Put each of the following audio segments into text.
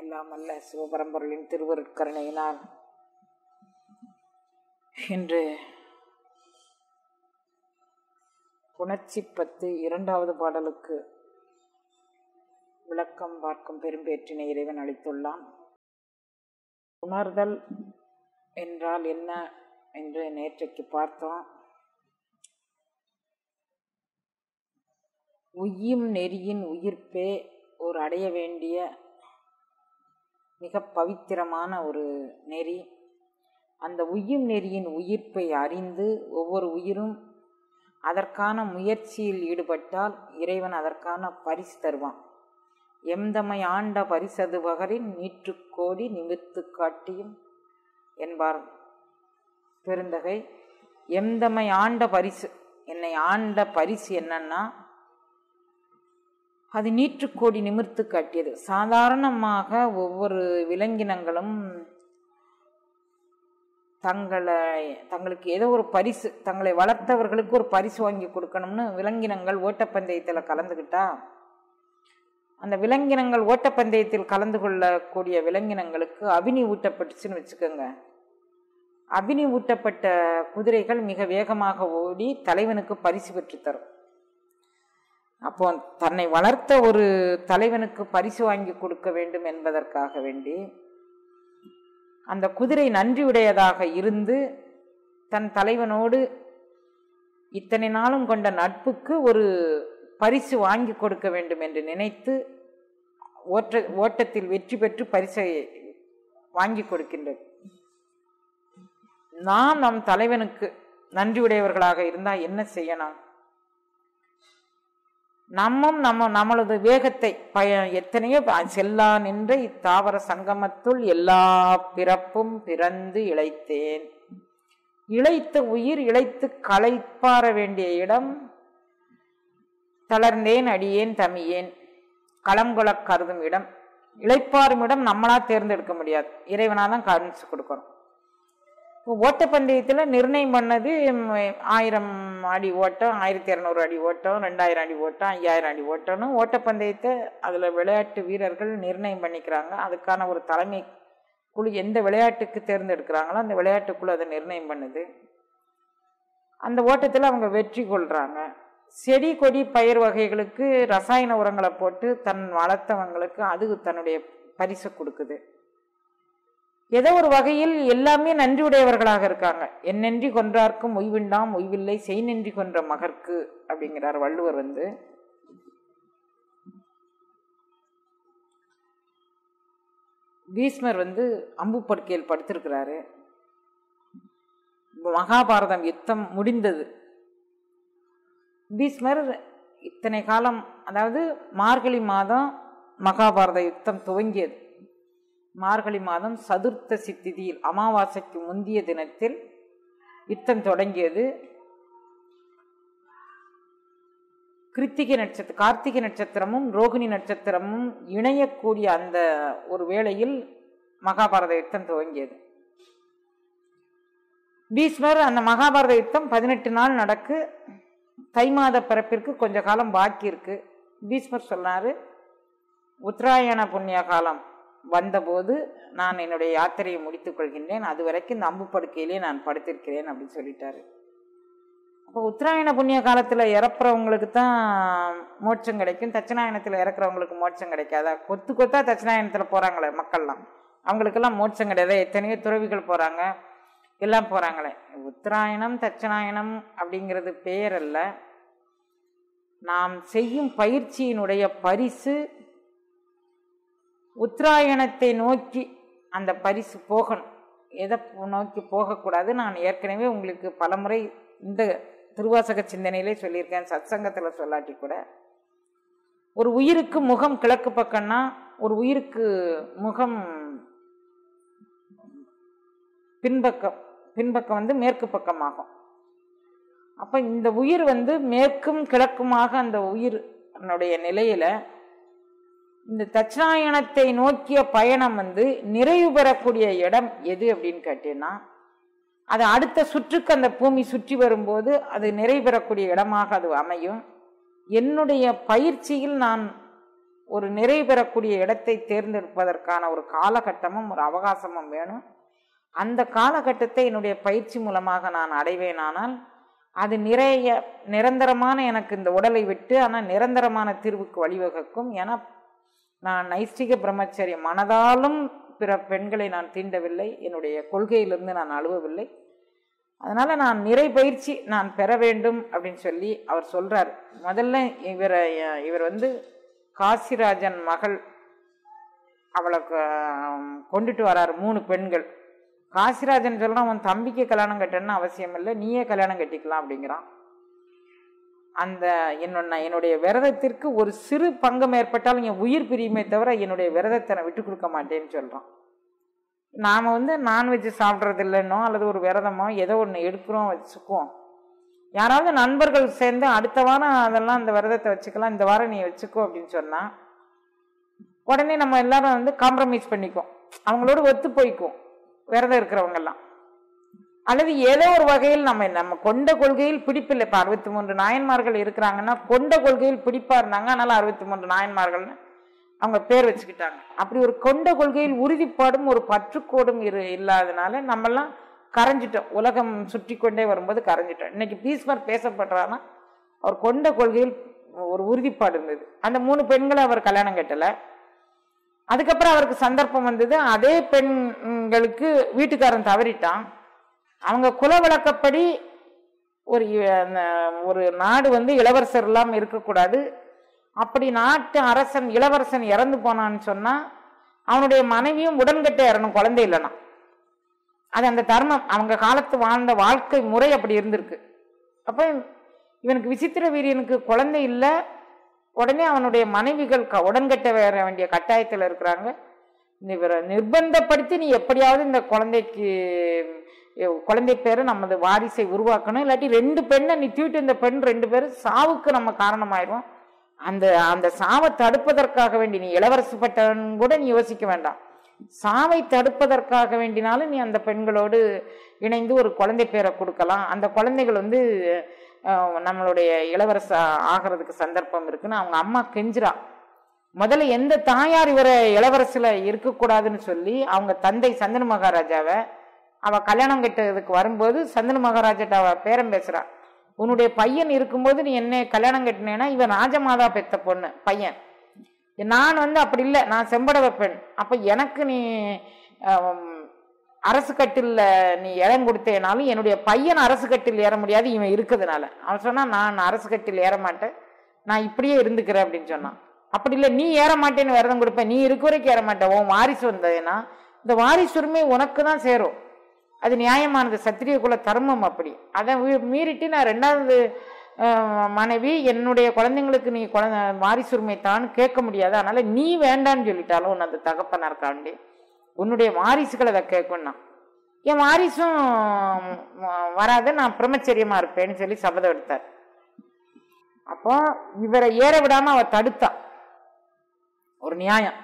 எல்லாம் அல்ல சிவபரம்பொருளின் திருவருட்கருணையினால் இன்று புணர்ச்சி பத்து இரண்டாவது பாடலுக்கு விளக்கம் பார்க்கும் பெரும்பேற்றினை இறைவன் அளித்துள்ளான் உணர்தல் என்றால் என்ன என்று நேற்றைக்கு பார்த்தோம் உய்யும் நெறியின் உயிர்ப்பே ஒரு அடைய வேண்டிய மிக பவித்திரமான ஒரு நெறி அந்த உய்யும் நெறியின் உயிர்ப்பை அறிந்து ஒவ்வொரு உயிரும் அதற்கான முயற்சியில் ஈடுபட்டால் இறைவன் அதற்கான பரிசு தருவான் எம்தமை ஆண்ட பரிசது பகரின் நீற்று கோடி நிமிர்த்து காட்டியும் என்பார் பெருந்தகை எம்தமை ஆண்ட பரிசு என்னை ஆண்ட பரிசு என்னன்னா அது நீற்று கோடி நிமிர்த்து காட்டியது சாதாரணமாக ஒவ்வொரு விலங்கினங்களும் தங்களை தங்களுக்கு ஏதோ ஒரு பரிசு தங்களை வளர்த்தவர்களுக்கு ஒரு பரிசு வாங்கி கொடுக்கணும்னு விலங்கினங்கள் ஓட்டப்பந்தயத்தில் கலந்துக்கிட்டா அந்த விலங்கினங்கள் ஓட்டப்பந்தயத்தில் கலந்து கொள்ளக்கூடிய விலங்கினங்களுக்கு அபினி ஊட்டப்பட்டுச்சுன்னு வச்சுக்கோங்க அபினி ஊட்டப்பட்ட குதிரைகள் மிக வேகமாக ஓடி தலைவனுக்கு பரிசு பெற்று தரும் அப்போ தன்னை வளர்த்த ஒரு தலைவனுக்கு பரிசு வாங்கி கொடுக்க வேண்டும் என்பதற்காக வேண்டி அந்த குதிரை நன்றியுடையதாக இருந்து தன் தலைவனோடு இத்தனை நாளும் கொண்ட நட்புக்கு ஒரு பரிசு வாங்கி கொடுக்க வேண்டும் என்று நினைத்து ஓட்ட ஓட்டத்தில் வெற்றி பெற்று பரிசை வாங்கி கொடுக்கின்றது நாம் நம் தலைவனுக்கு நன்றியுடையவர்களாக இருந்தால் என்ன செய்யணும் நம்மும் நம்ம நம்மளது வேகத்தை பய எத்தனையோ செல்லா நின்ற இத்தாவர சங்கமத்துள் எல்லா பிறப்பும் பிறந்து இழைத்தேன் இழைத்த உயிர் இழைத்து களைப்பாற வேண்டிய இடம் தளர்ந்தேன் அடியேன் தமியேன் களம்கொளக் கருதும் இடம் இழைப்பாரும் இடம் நம்மளா தேர்ந்தெடுக்க முடியாது இறைவனா தான் காமிச்சு கொடுக்கணும் ஓட்டப்பந்தயத்தில் நிர்ணயம் பண்ணது ஆயிரம் அடி ஓட்டம் ஆயிரத்தி இரநூறு அடி ஓட்டம் ரெண்டாயிரம் அடி ஓட்டம் ஐயாயிரம் அடி ஓட்டம்னு ஓட்டப்பந்தயத்தை அதில் விளையாட்டு வீரர்கள் நிர்ணயம் பண்ணிக்கிறாங்க அதுக்கான ஒரு தலைமை குழு எந்த விளையாட்டுக்கு தேர்ந்தெடுக்கிறாங்களோ அந்த விளையாட்டுக்குழு அதை நிர்ணயம் பண்ணுது அந்த ஓட்டத்தில் அவங்க வெற்றி கொள்கிறாங்க செடி கொடி பயிர் வகைகளுக்கு ரசாயன உரங்களை போட்டு தன் வளர்த்தவங்களுக்கு அது தன்னுடைய பரிசை கொடுக்குது ஏதோ ஒரு வகையில் எல்லாமே நன்றியுடையவர்களாக இருக்காங்க என்னென்றி கொன்றார்க்கும் ஒய்விண்டாம் ஒய்வில்லை செய் நன்றி கொன்ற மகர்க்கு அப்படிங்கிறார் வள்ளுவர் வந்து பீஸ்மர் வந்து அம்பு படுக்கையில் படுத்திருக்கிறாரு மகாபாரதம் யுத்தம் முடிந்தது பீஸ்மர் இத்தனை காலம் அதாவது மார்கழி மாதம் மகாபாரத யுத்தம் துவங்கியது மார்கழி மாதம் சதுர்த்த சித்திதியில் அமாவாசைக்கு முந்திய தினத்தில் யுத்தம் தொடங்கியது கிருத்திகை நட்சத்திரம் கார்த்திகை நட்சத்திரமும் ரோகிணி நட்சத்திரமும் இணையக்கூடிய அந்த ஒரு வேளையில் மகாபாரத யுத்தம் துவங்கியது பீஸ்மர் அந்த மகாபாரத யுத்தம் பதினெட்டு நாள் நடக்கு தை மாத பிறப்பிற்கு கொஞ்ச காலம் பாக்கி இருக்கு பீஸ்மர் சொன்னாரு உத்தராயண புண்ணிய காலம் வந்தபோது நான் என்னுடைய யாத்திரையை முடித்துக் கொள்கின்றேன் அது வரைக்கும் இந்த அம்பு படுக்கையிலே நான் படுத்திருக்கிறேன் அப்படின்னு சொல்லிட்டாரு அப்போ உத்தராயண புண்ணிய காலத்தில் இறப்புறவங்களுக்கு தான் மோட்சம் கிடைக்கும் தட்சிணாயனத்தில் இறக்குறவங்களுக்கு மோட்சம் கிடைக்காதா கொத்து கொத்தா தட்சிணாயனத்தில் போகிறாங்களே மக்கள்லாம் அவங்களுக்கெல்லாம் மோட்சம் கிடையாது எத்தனையோ துறவிகள் போகிறாங்க எல்லாம் போகிறாங்களே உத்தராயணம் தட்சிணாயனம் அப்படிங்கிறது பெயர் அல்ல நாம் செய்யும் பயிற்சியினுடைய பரிசு உத்தராயணத்தை நோக்கி அந்த பரிசு போகணும் எதை நோக்கி போகக்கூடாது நான் ஏற்கனவே உங்களுக்கு பலமுறை இந்த திருவாசக சிந்தனையிலே சொல்லியிருக்கேன் சத்சங்கத்தில் சொல்லாட்டி கூட ஒரு உயிருக்கு முகம் கிழக்கு பக்கம்னா ஒரு உயிருக்கு முகம் பின்பக்கம் பின்பக்கம் வந்து மேற்கு பக்கமாகும் அப்போ இந்த உயிர் வந்து மேற்கும் கிழக்குமாக அந்த உயிரினுடைய நிலையில இந்த தட்சிணாயனத்தை நோக்கிய பயணம் வந்து நிறைவு பெறக்கூடிய இடம் எது அப்படின்னு கேட்டீங்கன்னா அது அடுத்த சுற்றுக்கு அந்த பூமி சுற்றி வரும்போது அது நிறைவு பெறக்கூடிய இடமாக அது அமையும் என்னுடைய பயிற்சியில் நான் ஒரு நிறைவு பெறக்கூடிய இடத்தை தேர்ந்தெடுப்பதற்கான ஒரு காலகட்டமும் ஒரு அவகாசமும் வேணும் அந்த காலகட்டத்தை என்னுடைய பயிற்சி மூலமாக நான் அடைவேனானால் அது நிறைய நிரந்தரமான எனக்கு இந்த உடலை விட்டு ஆனால் நிரந்தரமான தீர்வுக்கு வழிவகுக்கும் ஏன்னா நான் நைஷ்டிக பிரம்மச்சரியம் மனதாலும் பிற பெண்களை நான் தீண்டவில்லை என்னுடைய கொள்கையிலிருந்து நான் அழுவவில்லை அதனால நான் நிறை பயிற்சி நான் பெற வேண்டும் அப்படின்னு சொல்லி அவர் சொல்றார் முதல்ல இவரை இவர் வந்து காசிராஜன் மகள் அவளை க- கொண்டுட்டு வராரு மூணு பெண்கள் காசிராஜன் சொல்றான் உன் தம்பிக்கு கல்யாணம் கட்டணும்னு அவசியம் இல்லை நீயே கல்யாணம் கட்டிக்கலாம் அப்படிங்கிறான் அந்த என்னோட என்னுடைய விரதத்திற்கு ஒரு சிறு பங்கம் ஏற்பட்டாலும் என் உயிர் பிரியுமே தவிர என்னுடைய விரதத்தை நான் விட்டு கொடுக்க மாட்டேன்னு சொல்றான் நாம வந்து நான்வெஜ் சாப்பிட்றது இல்லைன்னோ அல்லது ஒரு விரதமோ ஏதோ ஒன்று எடுக்கிறோம் வச்சுக்குவோம் யாராவது நண்பர்கள் சேர்ந்து அடுத்த வாரம் அதெல்லாம் அந்த விரதத்தை வச்சுக்கலாம் இந்த வாரம் நீ வச்சுக்கோ அப்படின்னு சொன்னா உடனே நம்ம எல்லாரும் வந்து காம்ப்ரமைஸ் பண்ணிக்குவோம் அவங்களோட ஒத்து போய்க்குவோம் விரதம் இருக்கிறவங்கெல்லாம் அல்லது ஏதோ ஒரு வகையில் நம்ம நம்ம கொண்ட கொள்கையில் பிடிப்பில்லை இப்போ அறுபத்தி மூன்று நாயன்மார்கள் இருக்கிறாங்கன்னா கொண்ட கொள்கையில் பிடிப்பா இருந்தாங்க அதனால அறுபத்தி மூன்று நாயன்மார்கள்னு அவங்க பேர் வச்சுக்கிட்டாங்க அப்படி ஒரு கொண்ட கொள்கையில் உறுதிப்பாடும் ஒரு பற்றுக்கோடும் இரு இல்லாதனால நம்மெல்லாம் கரைஞ்சிட்டோம் உலகம் சுற்றி கொண்டே வரும்போது கரைஞ்சிட்டோம் இன்னைக்கு பீஸ்மர் பேசப்படுறான்னா அவர் கொண்ட கொள்கையில் ஒரு உறுதிப்பாடு இருந்தது அந்த மூணு பெண்களை அவர் கல்யாணம் கட்டலை அதுக்கப்புறம் அவருக்கு சந்தர்ப்பம் வந்தது அதே பெண்களுக்கு வீட்டுக்காரன் தவறிட்டான் அவங்க குல வழக்கப்படி ஒரு இ- அந்த ஒரு நாடு வந்து இளவரசர் இல்லாமல் இருக்கக்கூடாது அப்படி நாட்டு அரசன் இளவரசன் இறந்து போனான்னு சொன்னா அவனுடைய மனைவியும் உடன்கட்டை இறணும் குழந்தை இல்லைனா அது அந்த தர்மம் அவங்க காலத்து வாழ்ந்த வாழ்க்கை முறை அப்படி இருந்திருக்கு அப்போ இவனுக்கு விசித்திர வீரியனுக்கு குழந்தை இல்லை உடனே அவனுடைய மனைவிகள் க- உடன்கட்டை வேற வேண்டிய கட்டாயத்தில் இருக்கிறாங்க இவரை நிர்பந்தப்படுத்தி நீ எப்படியாவது இந்த குழந்தைக்கு எ- குழந்தை பேரை நமது வாரிசை உருவாக்கணும் இல்லாட்டி ரெண்டு பெண்ணை நீ தூக்கிட்டு இந்த பெண் ரெண்டு பேரும் சாவுக்கு நம்ம காரணமாயிரும் அந்த அந்த சாவை தடுப்பதற்காக வேண்டி நீ இளவரசப்பட்டவன் கூட நீ யோசிக்க வேண்டாம் சாவை தடுப்பதற்காக வேண்டினாலும் நீ அந்த பெண்களோடு இணைந்து ஒரு குழந்தை பேரை கொடுக்கலாம் அந்த குழந்தைகள் வந்து அஹ், நம்மளுடைய இளவரச ஆகிறதுக்கு சந்தர்ப்பம் இருக்குன்னு அவங்க அம்மா கெஞ்சுறா முதல்ல எந்த தாயார் இவரை இளவரசில இருக்கக்கூடாதுன்னு சொல்லி அவங்க தந்தை சந்தன மகாராஜாவை அவ கல்யாணம் கட்டுறதுக்கு வரும்போது சந்தன மகாராஜாட்ட அவ பேரம் பேசுறா உன்னுடைய பையன் இருக்கும்போது நீ என்ன கல்யாணம் கட்டினேன்னா இவன் ராஜமாதா பெத்த பொண்ணு பையன் நான் வந்து அப்படி இல்லை நான் செம்படவ பெண் அப்ப எனக்கு நீ ஆம், அரசு கட்டில்ல நீ இடம் கொடுத்தேனாலும் என்னுடைய பையன் அரசு கட்டில் ஏற முடியாது இவன் இருக்கிறதுனால அவன் சொன்னா நான் அரசு கட்டில் ஏற மாட்டேன் நான் இப்படியே இருந்துக்கிறேன் அப்படின்னு சொன்னான் அப்படி இல்லை நீ ஏற மாட்டேன்னு விரதம் கொடுப்ப நீ இருக்க வரைக்கும் ஏற மாட்டேன் உன் வாரிசு வந்ததுன்னா இந்த வாரிசு உரிமை உனக்கு தான் சேரும் அது நியாயமானது சத்திரிய குல தர்மம் அப்படி அதை மீ- மீறிட்டு நான் ரெண்டாவது அஹ், மனைவி என்னுடைய குழந்தைங்களுக்கு நீ குழந்தை வாரிசு உரிமை தான் கேட்க முடியாது அதனால நீ வேண்டான்னு சொல்லிட்டாலும் உன் அந்த தகப்பனார்காண்டி உன்னுடைய வாரிசுகள் அதை கேட்கணும் என் வாரிசும் வ- வராது நான் பிரம்மச்சரியமா இருப்பேன்னு சொல்லி சபதம் எடுத்தார் அப்போ இவரை ஏற விடாம அவ தடுத்தா ஒரு நியாயம்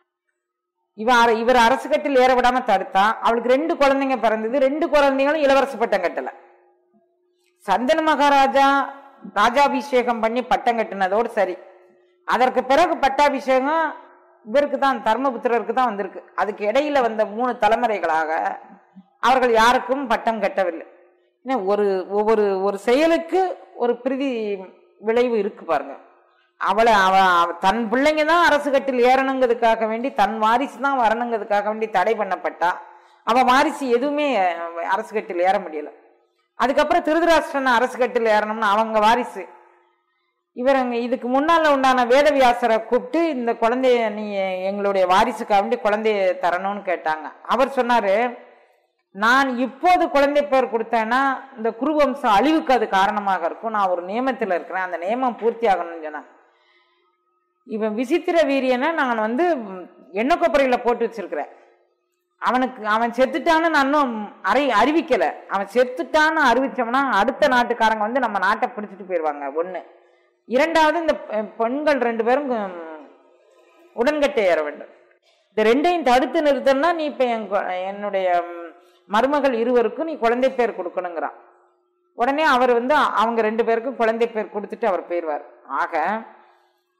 இவ அர- இவர் அரசு கட்டில் ஏற விடாம தடுத்தா அவளுக்கு ரெண்டு குழந்தைங்க பிறந்தது ரெண்டு குழந்தைங்களும் இளவரசு பட்டம் கட்டல சந்தன மகாராஜா ராஜாபிஷேகம் பண்ணி பட்டம் கட்டினதோடு சரி அதற்கு பிறகு பட்டாபிஷேகம் இவருக்கு தான் தர்மபுத்திரருக்கு தான் வந்திருக்கு அதுக்கு இடையில வந்த மூணு தலைமுறைகளாக அவர்கள் யாருக்கும் பட்டம் கட்டவில்லை ஏன்னா ஒரு ஒவ்வொரு ஒரு செயலுக்கு ஒரு பிரதி விளைவு இருக்கு பாருங்க அவளை அவ அவ- தன் பிள்ளைங்க தான் அரசு கட்டில் ஏறணுங்கிறதுக்காக வேண்டி தன் வாரிசு தான் வரணுங்கிறதுக்காக வேண்டி தடை பண்ணப்பட்டா அவ வாரிசு எதுவுமே அஹ், அரசு கட்டில் ஏற முடியல அதுக்கப்புறம் திருதராஷ்டிரன் அரசு கட்டில் ஏறணும்னு அவங்க வாரிசு இவர் அங்க இதுக்கு முன்னால உண்டான வேதவியாசரை கூப்பிட்டு இந்த குழந்தைய நீ எங்களுடைய வாரிசுக்காக வேண்டி குழந்தைய தரணும்னு கேட்டாங்க அவர் சொன்னாரு நான் இப்போது குழந்தை பேர் கொடுத்தேன்னா இந்த குருவம்சம் அழிவுக்கு அது காரணமாக இருக்கும் நான் ஒரு நியமத்தில் இருக்கிறேன் அந்த நியமம் பூர்த்தி ஆகணும்னு சொன்னாங்க இவன் விசித்திர வீரியனை நான் வந்து எண்ணெய் கொப்பரையில் போட்டு வச்சிருக்கிறேன் அவனுக்கு அவன் செத்துட்டான்னு நான் இன்னும் அறி அறிவிக்கல அவன் செத்துட்டான்னு அறிவிச்சோம்னா அடுத்த நாட்டுக்காரங்க வந்து நம்ம நாட்டை பிடிச்சிட்டு போயிடுவாங்க ஒண்ணு இரண்டாவது இந்த பெ- பெண்கள் ரெண்டு பேரும் உம், உடன்கட்டை ஏற வேண்டும் இந்த ரெண்டையும் தடுத்து நிறுத்தணும்னா நீ இப்ப என் கொ- என்னுடைய உம், மருமகள் இருவருக்கும் நீ குழந்தை பேர் கொடுக்கணுங்கிறான் உடனே அவர் வந்து அவங்க ரெண்டு பேருக்கும் குழந்தை பேர் கொடுத்துட்டு அவர் போயிடுவார் ஆக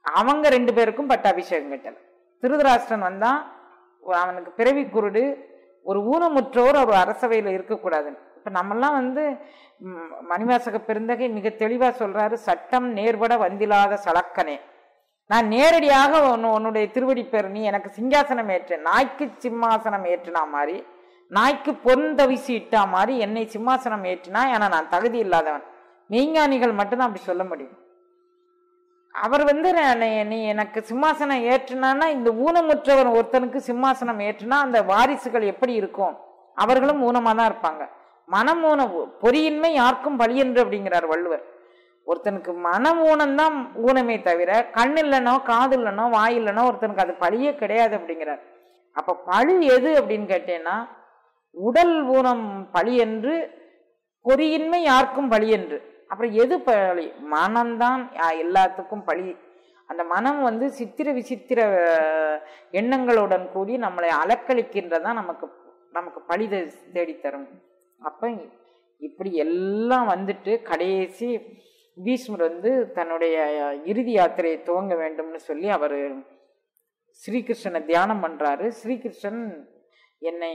அவங்க ரெண்டு பேருக்கும் பட்டாபிஷேகம் கட்டல திருதராஷ்டிரன் வந்தா அவனுக்கு பிறவி குருடு ஒரு ஊனமுற்றோர் ஒரு அரசவையில் இருக்கக்கூடாதுன்னு இப்போ நம்மெல்லாம் வந்து ம், மணிவாசக பெருந்தகை மிக தெளிவாக சொல்றாரு சட்டம் நேர்பட வந்திலாத சலக்கனே நான் நேரடியாக உன்னு- உன்னுடைய திருவடி பேர் நீ எனக்கு சிங்காசனம் ஏற்று நாய்க்கு சிம்மாசனம் ஏற்றுனா மாதிரி நாய்க்கு பொந்தவிசி இட்டா மாதிரி என்னை சிம்மாசனம் ஏற்றினா ஏன்னா நான் தகுதி இல்லாதவன் மெய்ஞானிகள் மட்டும்தான் அப்படி சொல்ல முடியும் அவர் வந்து நான் நீ எனக்கு சிம்மாசனம் ஏற்றுனான்னா இந்த ஊனமுற்றவர் ஒருத்தனுக்கு சிம்மாசனம் ஏற்றுனா அந்த வாரிசுகள் எப்படி இருக்கும் அவர்களும் ஊனமாக தான் இருப்பாங்க மனம் ஊன பொறியின்மை யாருக்கும் பலியன்று அப்படிங்கிறார் வள்ளுவர் ஒருத்தனுக்கு மன ஊனம்தான் ஊனமே தவிர கண் இல்லைனோ காது இல்லைனோ வாய் இல்லைனோ ஒருத்தனுக்கு அது பழியே கிடையாது அப்படிங்கிறார் அப்ப பழி எது அப்படின்னு கேட்டேன்னா உடல் ஊனம் பழி என்று பொறியின்மை யாருக்கும் பழி என்று அப்புறம் எது பழி மனம்தான் யா- எல்லாத்துக்கும் பழி அந்த மனம் வந்து சித்திர விசித்திர அஹ், எண்ணங்களுடன் கூடி நம்மளை அலக்களிக்கின்றதா நமக்கு நமக்கு பழி தே- தேடித்தரும் அப்ப இப்படி எல்லாம் வந்துட்டு கடைசி பீஷ்மர் வந்து தன்னுடைய இறுதி யாத்திரையை துவங்க வேண்டும்னு சொல்லி அவர் ஸ்ரீகிருஷ்ணனை தியானம் பண்றாரு ஸ்ரீகிருஷ்ணன் என்னை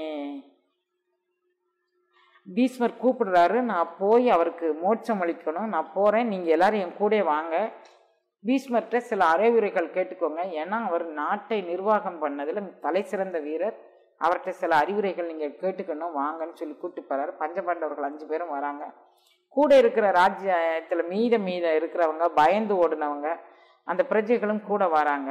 பீஷ்மர் கூப்பிடுறாரு நான் போய் அவருக்கு மோட்சம் அளிக்கணும் நான் போறேன் நீங்க எல்லாரும் என் கூட வாங்க பீஷ்மர்கிட்ட சில அறிவுரைகள் கேட்டுக்கோங்க ஏன்னா அவர் நாட்டை நிர்வாகம் பண்ணதுல தலை சிறந்த வீரர் அவர்கிட்ட சில அறிவுரைகள் நீங்க கேட்டுக்கணும் வாங்கன்னு சொல்லி கூப்பிட்டு போறாரு பஞ்சபாண்டவர்கள் அஞ்சு பேரும் வராங்க கூட இருக்கிற ராஜ்யத்துல மீத மீத இருக்கிறவங்க பயந்து ஓடுனவங்க அந்த பிரஜைகளும் கூட வராங்க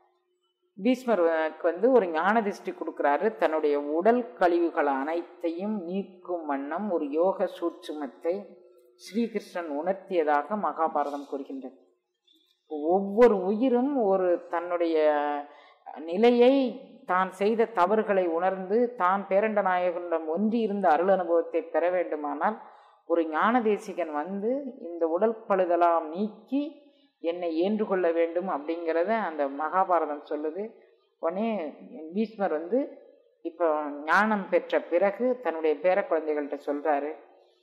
பீஷ்மருக்கு வந்து ஒரு ஞான திருஷ்டி கொடுக்குறாரு தன்னுடைய உடல் கழிவுகள் அனைத்தையும் நீக்கும் வண்ணம் ஒரு யோக சூட்சுமத்தை ஸ்ரீகிருஷ்ணன் உணர்த்தியதாக மகாபாரதம் கூறுகின்றது ஒவ்வொரு உயிரும் ஒரு தன்னுடைய நிலையை தான் செய்த தவறுகளை உணர்ந்து தான் பேரண்ட நாயகனிடம் ஒன்றி இருந்த அருள் அனுபவத்தை பெற வேண்டுமானால் ஒரு ஞான தேசிகன் வந்து இந்த உடல் பழுதெல்லாம் நீக்கி என்னை ஏற்றுக்கொள்ள வேண்டும் அப்படிங்கிறத அந்த மகாபாரதம் சொல்லுது உடனே பீஷ்மர் வந்து இப்போ ஞானம் பெற்ற பிறகு தன்னுடைய பேர குழந்தைகள்கிட்ட சொல்றாரு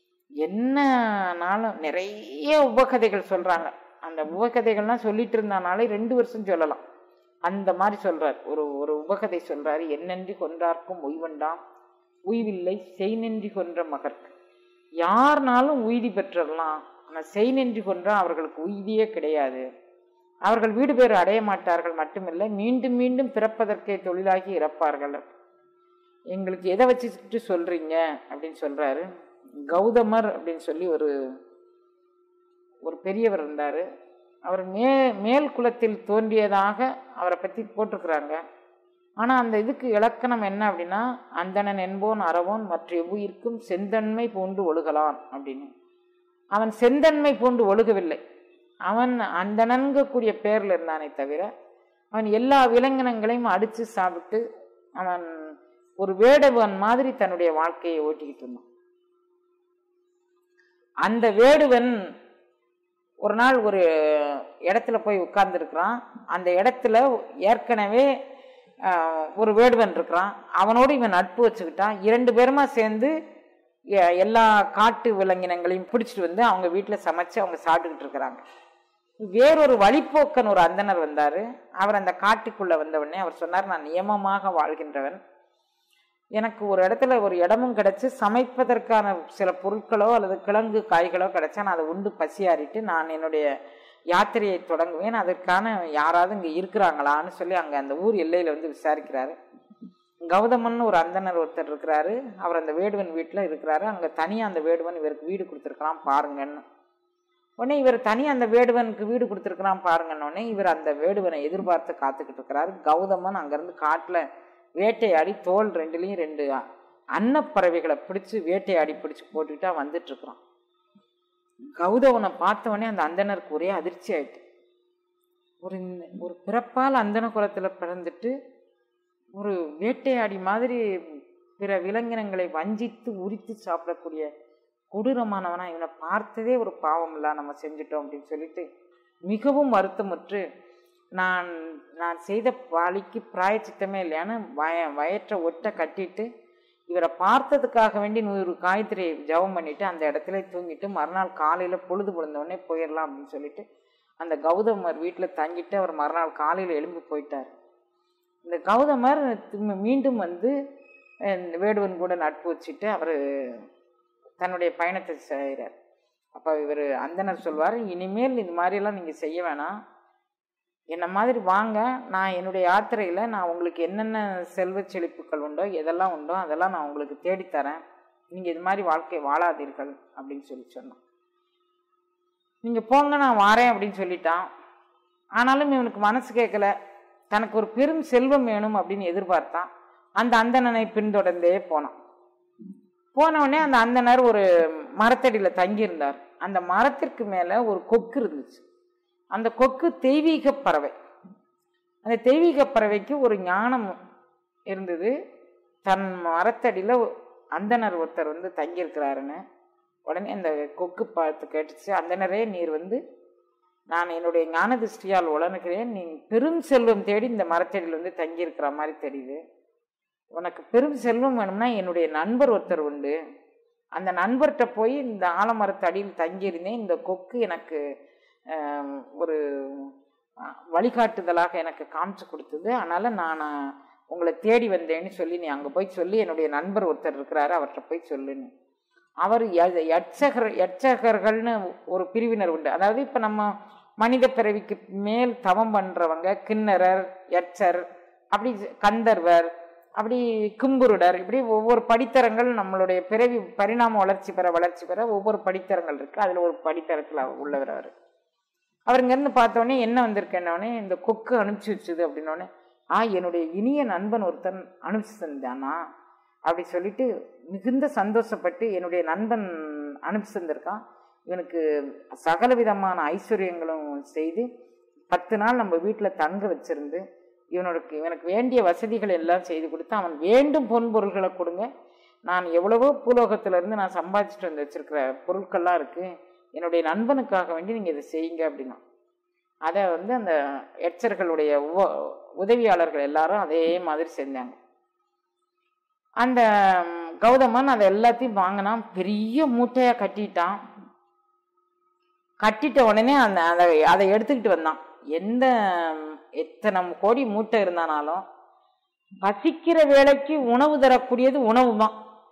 என்னனாலும் நிறைய உபகதைகள் சொல்றாங்க அந்த உபகதைகள்லாம் சொல்லிட்டு இருந்தானாலே ரெண்டு வருஷம் சொல்லலாம் அந்த மாதிரி சொல்றார் ஒரு ஒரு உபகதை சொல்றாரு என்னென்றி கொன்றார்க்கும் உய்வண்டாம் உய்வில்லை செய்நின்றி கொன்ற மகற்கு யாருனாலும் உய்தி பெற்றரலாம் ஆனால் செய்நின்றி கொன்றா அவர்களுக்கு உய்தியே கிடையாது அவர்கள் வீடு பேர் அடைய மாட்டார்கள் மட்டுமில்லை மீண்டும் மீண்டும் பிறப்பதற்கே தொழிலாகி இறப்பார்கள் எங்களுக்கு எதை வச்சுட்டு சொல்றீங்க அப்படின்னு சொல்றாரு கௌதமர் அப்படின்னு சொல்லி ஒரு ஒரு பெரியவர் இருந்தாரு அவர் மே மேல் குலத்தில் தோன்றியதாக அவரை பத்தி போட்டிருக்கிறாங்க ஆனா அந்த இதுக்கு இலக்கணம் என்ன அப்படின்னா அந்தணன் என்போன் அறவோன் மற்ற எவ்வுயிர்க்கும் செந்தன்மை பூண்டு ஒழுகலான் அப்படின்னு அவன் செந்தன்மை பூண்டு ஒழுகவில்லை அவன் அந்தணன்கக்கூடிய பேர்ல இருந்தானே தவிர அவன் எல்லா விலங்கினங்களையும் அடிச்சு சாப்பிட்டு அவன் ஒரு வேடுவன் மாதிரி தன்னுடைய வாழ்க்கையை ஓட்டிக்கிட்டு இருந்தான் அந்த வேடுவன் ஒரு நாள் ஒரு இடத்துல போய் உட்கார்ந்துருக்கிறான் அந்த இடத்துல ஏற்கனவே ஆஹ், ஒரு வேடுவன் இருக்கிறான் அவனோடு இவன் நட்பு வச்சுக்கிட்டான் இரண்டு பேருமா சேர்ந்து எ- எல்லா காட்டு விலங்கினங்களையும் பிடிச்சிட்டு வந்து அவங்க வீட்டில் சமைச்சு அவங்க சாப்பிட்டுக்கிட்டு இருக்கிறாங்க வேறொரு வழிப்போக்கன் ஒரு அந்தனர் வந்தார் அவர் அந்த காட்டுக்குள்ளே வந்தவுடனே அவர் சொன்னார் நான் நியமமாக வாழ்கின்றவன் எனக்கு ஒரு இடத்துல ஒரு இடமும் கிடைச்சு சமைப்பதற்கான சில பொருட்களோ அல்லது கிழங்கு காய்களோ கிடைச்சா நான் அதை உண்டு பசியாறிட்டு நான் என்னுடைய யாத்திரையை தொடங்குவேன் அதற்கான யாராவது இங்கே இருக்கிறாங்களான்னு சொல்லி அங்கே அந்த ஊர் எல்லையில் வந்து விசாரிக்கிறாரு கௌதமன் ஒரு அந்தனர் ஒருத்தர் இருக்கிறாரு அவர் அந்த வேடுவன் வீட்டில் இருக்கிறாரு அங்கே தனியாக அந்த வேடுவன் இவருக்கு வீடு கொடுத்துருக்கலாம் பாருங்கன்னு உடனே இவர் தனியாக அந்த வேடுவனுக்கு வீடு கொடுத்துருக்கிறான் பாருங்கன்னொடனே இவர் அந்த வேடுவனை எதிர்பார்த்து காத்துக்கிட்டு இருக்கிறாரு கௌதமன் அங்கேருந்து காட்டில் வேட்டையாடி தோல் ரெண்டுலேயும் ரெண்டு அன்னப்பறவைகளை பிடிச்சு வேட்டையாடி பிடிச்சு போட்டுக்கிட்டா வந்துட்டு இருக்கிறான் கௌதவனை பார்த்த உடனே அந்த அந்தனருக்கு ஒரே அதிர்ச்சி ஆயிட்டு ஒரு இந்த- ஒரு பிறப்பால் அந்தன குலத்தில் பிறந்துட்டு ஒரு வேட்டையாடி மாதிரி பிற விலங்கினங்களை வஞ்சித்து உரித்து சாப்பிடக்கூடிய கொடூரமானவனா இவனை பார்த்ததே ஒரு பாவம் இல்ல நம்ம செஞ்சிட்டோம் அப்படின்னு சொல்லிட்டு மிகவும் வருத்தமுற்று நான் நான் செய்த பாலிக்கு பிராயச்சித்தமே இல்லையான்னு வய வயற்ற ஒட்டை கட்டிட்டு இவரை பார்த்ததுக்காக வேண்டி நூறு காயத்ரி ஜெபம் பண்ணிட்டு அந்த இடத்துல தூங்கிட்டு மறுநாள் காலையில் பொழுது பொழுந்த உடனே போயிடலாம் அப்படின்னு சொல்லிட்டு அந்த கௌதமர் வீட்டில் தங்கிட்டு அவர் மறுநாள் காலையில் எழும்பி போயிட்டார் இந்த கௌதமர் திரும்ப மீண்டும் வந்து அஹ், வேடுவன் கூட நட்பு வச்சுட்டு அவர் தன்னுடைய பயணத்தை செய்கிறார் அப்போ இவர் அந்தனர் சொல்வார் இனிமேல் இது மாதிரியெல்லாம் நீங்கள் செய்ய வேணாம் என்ன மாதிரி வாங்க நான் என்னுடைய யாத்திரையில் நான் உங்களுக்கு என்னென்ன செல்வ செழிப்புகள் உண்டோ எதெல்லாம் உண்டோ அதெல்லாம் நான் உங்களுக்கு தேடித்தரேன் நீங்கள் இது மாதிரி வாழ்க்கை வாழாதீர்கள் அப்படின்னு சொல்லி சொன்னான் நீங்கள் போங்க நான் வாரேன் அப்படின்னு சொல்லிட்டான் ஆனாலும் இவனுக்கு மனசு கேட்கல தனக்கு ஒரு பெரும் செல்வம் வேணும் அப்படின்னு எதிர்பார்த்தான் அந்த அந்தணனை பின்தொடர்ந்தே போனான் போன உடனே அந்த அந்தணர் ஒரு மரத்தடியில் தங்கியிருந்தார் அந்த மரத்திற்கு மேலே ஒரு கொக்கு இருந்துச்சு அந்த கொக்கு தெய்வீக பறவை அந்த தெய்வீக பறவைக்கு ஒரு ஞானம் இருந்தது தன் மரத்தடியில் அந்தணர் ஒருத்தர் வந்து தங்கியிருக்கிறாருன்னு உடனே அந்த கொக்கு பார்த்து கேட்டுச்சு அந்தணரே நீர் வந்து நான் என்னுடைய ஞான திருஷ்டியால் உழனுக்கிறேன் நீ பெரும் செல்வம் தேடி இந்த மரத்தடியில் வந்து தங்கியிருக்கிற மாதிரி தெரியுது உனக்கு பெரும் செல்வம் வேணும்னா என்னுடைய நண்பர் ஒருத்தர் உண்டு அந்த நண்பர்கிட்ட போய் இந்த ஆலமரத்தடியில் தங்கியிருந்தேன் இந்த கொக்கு எனக்கு ஆம், ஒரு அஹ், வழிகாட்டுதலாக எனக்கு காமிச்சு கொடுத்தது அதனால் நான் உங்களை தேடி வந்தேன்னு சொல்லி நீ அங்கே போய் சொல்லி என்னுடைய நண்பர் ஒருத்தர் இருக்கிறாரு அவர்கிட்ட போய் சொல்லுன்னு அவர் ய- யட்சகர் யட்சகர்கள்னு ஒரு பிரிவினர் உண்டு அதாவது இப்போ நம்ம மனித பிறவிக்கு மேல் தவம் பண்ணுறவங்க கிண்ணறர் யட்சர் அப்படி கந்தர்வர் அப்படி கும்புருடர் இப்படி ஒவ்வொரு படித்தரங்கள் நம்மளுடைய பிறவி பரிணாம வளர்ச்சி பெற வளர்ச்சி பெற ஒவ்வொரு படித்தரங்கள் இருக்கு அதில் ஒரு படித்தரத்தில் உள்ளவர் அவர் அவர் இங்கேருந்து பார்த்தோன்னே என்ன வந்திருக்கேன்னொடனே இந்த கொக்கு அனுப்பிச்சி வச்சுது அப்படின்னோடனே ஆ என்னுடைய இனிய நண்பன் ஒருத்தன் அனுப்பிச்சு தந்தானா அப்படி சொல்லிட்டு மிகுந்த சந்தோஷப்பட்டு என்னுடைய நண்பன் அனுப்பிச்சு தந்திருக்கான் இவனுக்கு சகல விதமான ஐஸ்வர்யங்களும் செய்து பத்து நாள் நம்ம வீட்டில் தங்க வச்சிருந்து இவனுக்கு இவனுக்கு வேண்டிய வசதிகள் எல்லாம் செய்து கொடுத்து அவன் வேண்டும் பொன் பொருள்களை கொடுங்க நான் எவ்வளவோ பூலோகத்திலிருந்து நான் சம்பாதிச்சுட்டு வந்து வச்சிருக்கிற பொருட்கள்லாம் இருக்குது என்னுடைய நண்பனுக்காக வேண்டி நீங்கள் இதை செய்யுங்க அப்படின்னா அதை வந்து அந்த எச்சர்களுடைய உவ- உதவியாளர்கள் எல்லாரும் அதே மாதிரி செஞ்சாங்க அந்த ம், கௌதமன் அதை எல்லாத்தையும் வாங்கினான் பெரிய மூட்டையாக கட்டிட்டான் கட்டிட்ட உடனே அந்த அதை அதை எடுத்துக்கிட்டு வந்தான் எந்த ம், எத்தனை கோடி மூட்டை இருந்தானாலும் பசிக்கிற வேலைக்கு உணவு தரக்கூடியது உணவு தான்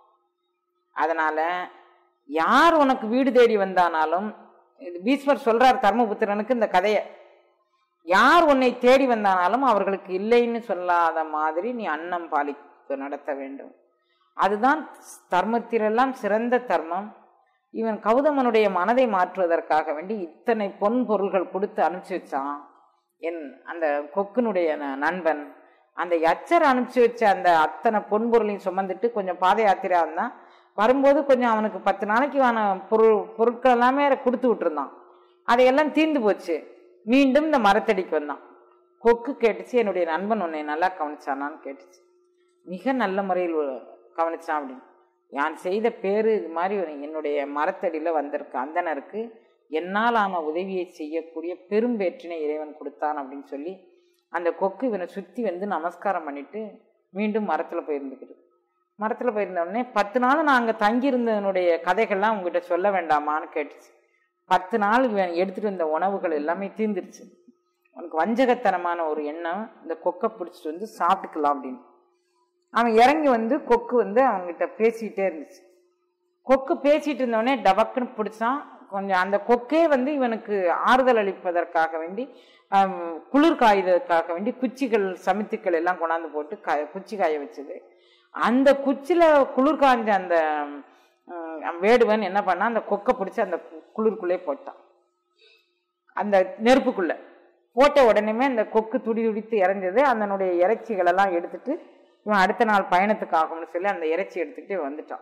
அதனால யார் உனக்கு வீடு தேடி வந்தானாலும் இது பீஸ்வர் சொல்றார் தர்மபுத்திரனுக்கு இந்த கதையை யார் உன்னை தேடி வந்தானாலும் அவர்களுக்கு இல்லைன்னு சொல்லாத மாதிரி நீ அன்னம் பாலித்து நடத்த வேண்டும் அதுதான் தர்மத்திலெல்லாம் சிறந்த தர்மம் இவன் கௌதமனுடைய மனதை மாற்றுவதற்காக வேண்டி இத்தனை பொன் பொருள்கள் கொடுத்து அனுப்பிச்சு வச்சான் என் அந்த கொக்குனுடைய ந- நண்பன் அந்த யச்சர் அனுப்பிச்சு வச்ச அந்த அத்தனை பொன் பொருளையும் சுமந்துட்டு கொஞ்சம் பாத யாத்திரையா இருந்தான் வரும்போது கொஞ்சம் அவனுக்கு பத்து நாளைக்கு ஆன பொருள் பொருட்கள் எல்லாமே கொடுத்து விட்டுருந்தான் அதையெல்லாம் தீர்ந்து போச்சு மீண்டும் இந்த மரத்தடிக்கு வந்தான் கொக்கு கேட்டுச்சு என்னுடைய நண்பன் உன்னை நல்லா கவனிச்சானான்னு கேட்டுச்சு மிக நல்ல முறையில் ஒரு- கவனிச்சான் அப்படின்னு யான் செய்த பேரு இது மாதிரி ஒரு என்னுடைய மரத்தடியில் வந்திருக்க அந்தனருக்கு என்னால் ஆன உதவியை செய்யக்கூடிய பெரும் வேற்றினை இறைவன் கொடுத்தான் அப்படின்னு சொல்லி அந்த கொக்கு இவனை சுற்றி வந்து நமஸ்காரம் பண்ணிட்டு மீண்டும் மரத்தில் போயிருந்துக்கிட்டு மரத்தில் போயிருந்த உடனே பத்து நாள் நான் அங்கே தங்கியிருந்ததனுடைய கதைகள்லாம் உங்ககிட்ட சொல்ல வேண்டாமான்னு கேட்டுச்சு பத்து நாள் இவன் எடுத்துகிட்டு வந்த உணவுகள் எல்லாமே தீர்ந்துருச்சு உனக்கு வஞ்சகத்தனமான ஒரு எண்ணம் இந்த கொக்கை பிடிச்சிட்டு வந்து சாப்பிட்டுக்கலாம் அப்படின்னு அவன் இறங்கி வந்து கொக்கு வந்து அவன்கிட்ட பேசிக்கிட்டே இருந்துச்சு கொக்கு பேசிட்டு இருந்தவொடனே டபக்குன்னு பிடிச்சான் கொஞ்சம் அந்த கொக்கே வந்து இவனுக்கு ஆறுதல் அளிப்பதற்காக வேண்டி ஆம், குளிர் காயுதற்காக வேண்டி குச்சிகள் சமித்துக்கள் எல்லாம் கொண்டாந்து போட்டு காய குச்சி காய வச்சது அந்த குச்சியில் குளிர் காய்ஞ்ச அந்த ம், வேடுவன் என்ன பண்ணான் அந்த கொக்கை பிடிச்சி அந்த கு- குளிருக்குள்ளே போட்டான் அந்த நெருப்புக்குள்ள போட்ட உடனேமே அந்த கொக்கு துடி துடித்து இறஞ்சது அதனுடைய இறைச்சிகள் எல்லாம் எடுத்துட்டு இவன் அடுத்த நாள் பயணத்துக்கு ஆகும்னு சொல்லி அந்த இறைச்சி எடுத்துக்கிட்டு இவன் வந்துட்டான்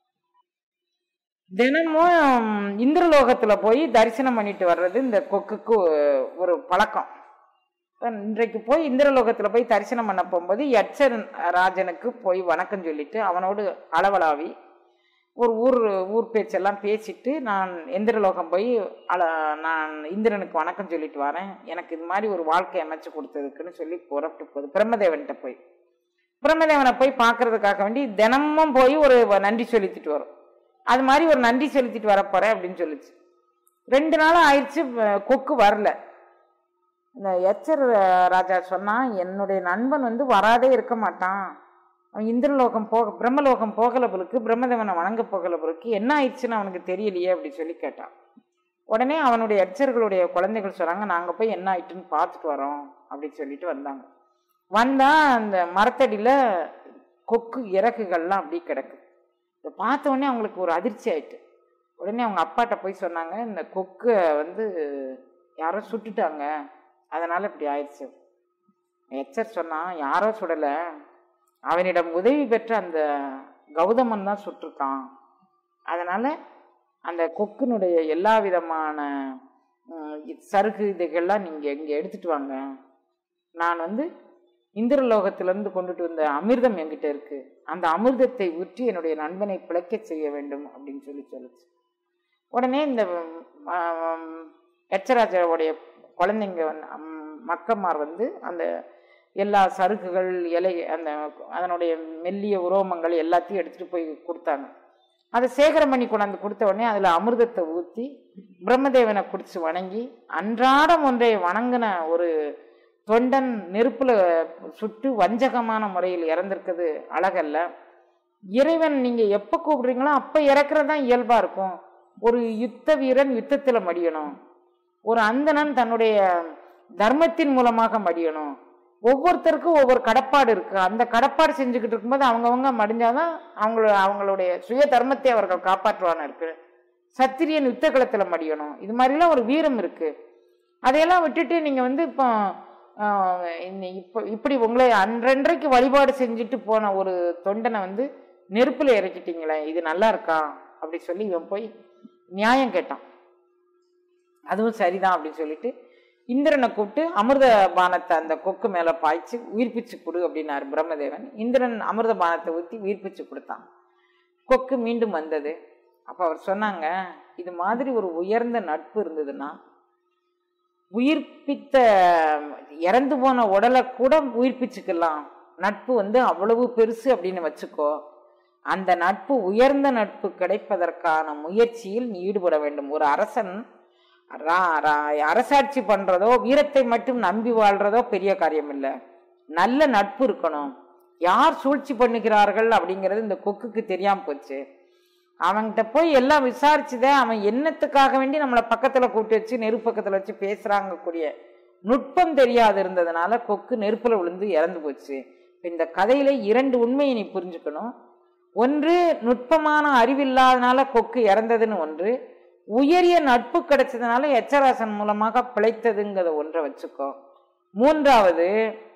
தினமும் இந்திரலோகத்துல போய் தரிசனம் பண்ணிட்டு வர்றது இந்த கொக்குக்கு ஒரு பழக்கம் இன்றைக்கு போய் இந்திரலோகத்துல போய் தரிசனம் பண்ண போகும்போது யட்சன் ராஜனுக்கு போய் வணக்கம் சொல்லிட்டு அவனோடு அளவலாவி ஒரு ஊர் ஊர் பேச்செல்லாம் பேசிட்டு நான் இந்திரலோகம் போய் அல நான் இந்திரனுக்கு வணக்கம் சொல்லிட்டு வரேன் எனக்கு இது மாதிரி ஒரு வாழ்க்கை அமைச்சு கொடுத்ததுக்குன்னு சொல்லி புறப்பட்டு போகுது பிரம்மதேவன்கிட்ட போய் பிரம்மதேவனை போய் பார்க்கறதுக்காக வேண்டி தினமும் போய் ஒரு வ- நன்றி செலுத்திட்டு வரும் அது மாதிரி ஒரு நன்றி செலுத்திட்டு வரப்போறேன் அப்படின்னு சொல்லுச்சு ரெண்டு நாள் ஆயிடுச்சு வ- கொக்கு வரல இந்த எச்சர் ராஜா சொன்னா என்னுடைய நண்பன் வந்து வராதே இருக்க மாட்டான் அவன் இந்திரலோகம் போக பிரம்மலோகம் போகல பொழுக்கு பிரம்மதேவனை வணங்க போகல பொழுக்கு என்ன ஆயிடுச்சுன்னு அவனுக்கு தெரியலையே அப்படி சொல்லி கேட்டான் உடனே அவனுடைய எச்சர்களுடைய குழந்தைகள் சொல்றாங்க நாங்க போய் என்ன ஆயிட்டுன்னு பார்த்துட்டு வரோம் அப்படின்னு சொல்லிட்டு வந்தாங்க வந்தா அந்த மரத்தடியில கொக்கு இறகுகள்லாம் அப்படி கிடக்கு இதை பார்த்த உடனே அவங்களுக்கு ஒரு அதிர்ச்சி ஆயிட்டு உடனே அவங்க அப்பாட்ட போய் சொன்னாங்க இந்த கொக்கை வந்து யாரோ சுட்டுட்டாங்க அதனால இப்படி ஆயிடுச்சு எச்சர் சொன்னான் யாரோ சுடலை அவனிடம் உதவி பெற்ற அந்த கௌதமன் தான் சுட்டிருக்கான் அதனால அந்த கொக்கினுடைய எல்லா விதமான ம், சருகு இதுகள்லாம் நீங்கள் இங்கே எடுத்துட்டு வாங்க நான் வந்து இந்திரலோகத்திலிருந்து கொண்டுட்டு வந்த அமிர்தம் என்கிட்ட இருக்கு அந்த அமிர்தத்தை ஊற்றி என்னுடைய நண்பனை பிழைக்கச் செய்ய வேண்டும் அப்படின்னு சொல்லி சொல்லுச்சு உடனே இந்த ஆம், எச்சராஜாவுடைய குழந்தைங்க வந்து அம், மக்கமார் வந்து அந்த எல்லா சருக்குகள் இலை அந்த அதனுடைய மெல்லிய உரோமங்கள் எல்லாத்தையும் எடுத்துட்டு போய் கொடுத்தாங்க அதை சேகரம் பண்ணி கொண்டாந்து கொடுத்த உடனே அதில் அமிர்தத்தை ஊற்றி பிரம்மதேவனை குடிச்சு வணங்கி அன்றாடம் ஒன்றை வணங்கின ஒரு தொண்டன் நெருப்புல சுட்டு வஞ்சகமான முறையில் இறந்திருக்கிறது அழகல்ல இறைவன் நீங்க எப்ப கூப்பிடுறீங்களோ அப்ப இறக்குறது தான் இயல்பா இருக்கும் ஒரு யுத்த வீரன் யுத்தத்துல மடியணும் ஒரு அந்தணன் தன்னுடைய தர்மத்தின் மூலமாக மடியணும் ஒவ்வொருத்தருக்கும் ஒவ்வொரு கடப்பாடு இருக்கு அந்த கடப்பாடு செஞ்சுக்கிட்டு இருக்கும்போது அவங்கவங்க மடிஞ்சாதான் அவங்கள அவங்களுடைய சுய தர்மத்தை அவர்கள் காப்பாற்றுவான இருக்கு சத்திரியன் யுத்த களத்துல மடியணும் இது மாதிரிலாம் ஒரு வீரம் இருக்கு அதையெல்லாம் விட்டுட்டு நீங்க வந்து இப்போ ஆஹ், இந்த இப்போ இப்படி உங்களை அன்றன்றைக்கு வழிபாடு செஞ்சுட்டு போன ஒரு தொண்டனை வந்து நெருப்புல இறக்கிட்டீங்களே இது நல்லா இருக்கா அப்படி சொல்லி இவன் போய் நியாயம் கேட்டான் அதுவும் சரிதான் அப்படின்னு சொல்லிட்டு இந்திரனை கூப்பிட்டு அமிர்த பானத்தை அந்த கொக்கு மேல பாய்ச்சி உயிர்ப்பிச்சு கொடு அப்படின்னாரு பிரம்மதேவன் இந்திரன் அமிர்த பானத்தை ஊற்றி உயிர்ப்பிச்சு கொடுத்தான் கொக்கு மீண்டும் வந்தது அப்ப அவர் சொன்னாங்க இது மாதிரி ஒரு உயர்ந்த நட்பு இருந்ததுன்னா உயிர்ப்பித்த இறந்து போன உடலை கூட உயிர்ப்பிச்சுக்கலாம் நட்பு வந்து அவ்வளவு பெருசு அப்படின்னு வச்சுக்கோ அந்த நட்பு உயர்ந்த நட்பு கிடைப்பதற்கான முயற்சியில் நீ ஈடுபட வேண்டும் ஒரு அரசன் ரா- ரா- அரசாட்சி பண்றதோ வீரத்தை மட்டும் நம்பி வாழ்றதோ பெரிய காரியம் இல்லை நல்ல நட்பு இருக்கணும் யார் சூழ்ச்சி பண்ணுகிறார்கள் அப்படிங்கிறது இந்த கொக்குக்கு தெரியாம போச்சு அவன்கிட்ட போய் எல்லாம் விசாரிச்சுதே அவன் என்னத்துக்காக வேண்டி நம்மளை பக்கத்துல கூட்டி வச்சு நெருப்பு பக்கத்துல வச்சு பேசுறாங்க கூடிய நுட்பம் தெரியாது இருந்ததுனால கொக்கு நெருப்புல விழுந்து இறந்து போச்சு இப்ப இந்த கதையில இரண்டு உண்மையை நீ புரிஞ்சுக்கணும் ஒன்று நுட்பமான அறிவில்லாதனால கொக்கு இறந்ததுன்னு ஒன்று உயரிய நட்பு கிடைச்சதுனால எச்சராசன் மூலமாக பிழைத்ததுங்கிறத ஒன்றை வச்சுக்கோ மூன்றாவது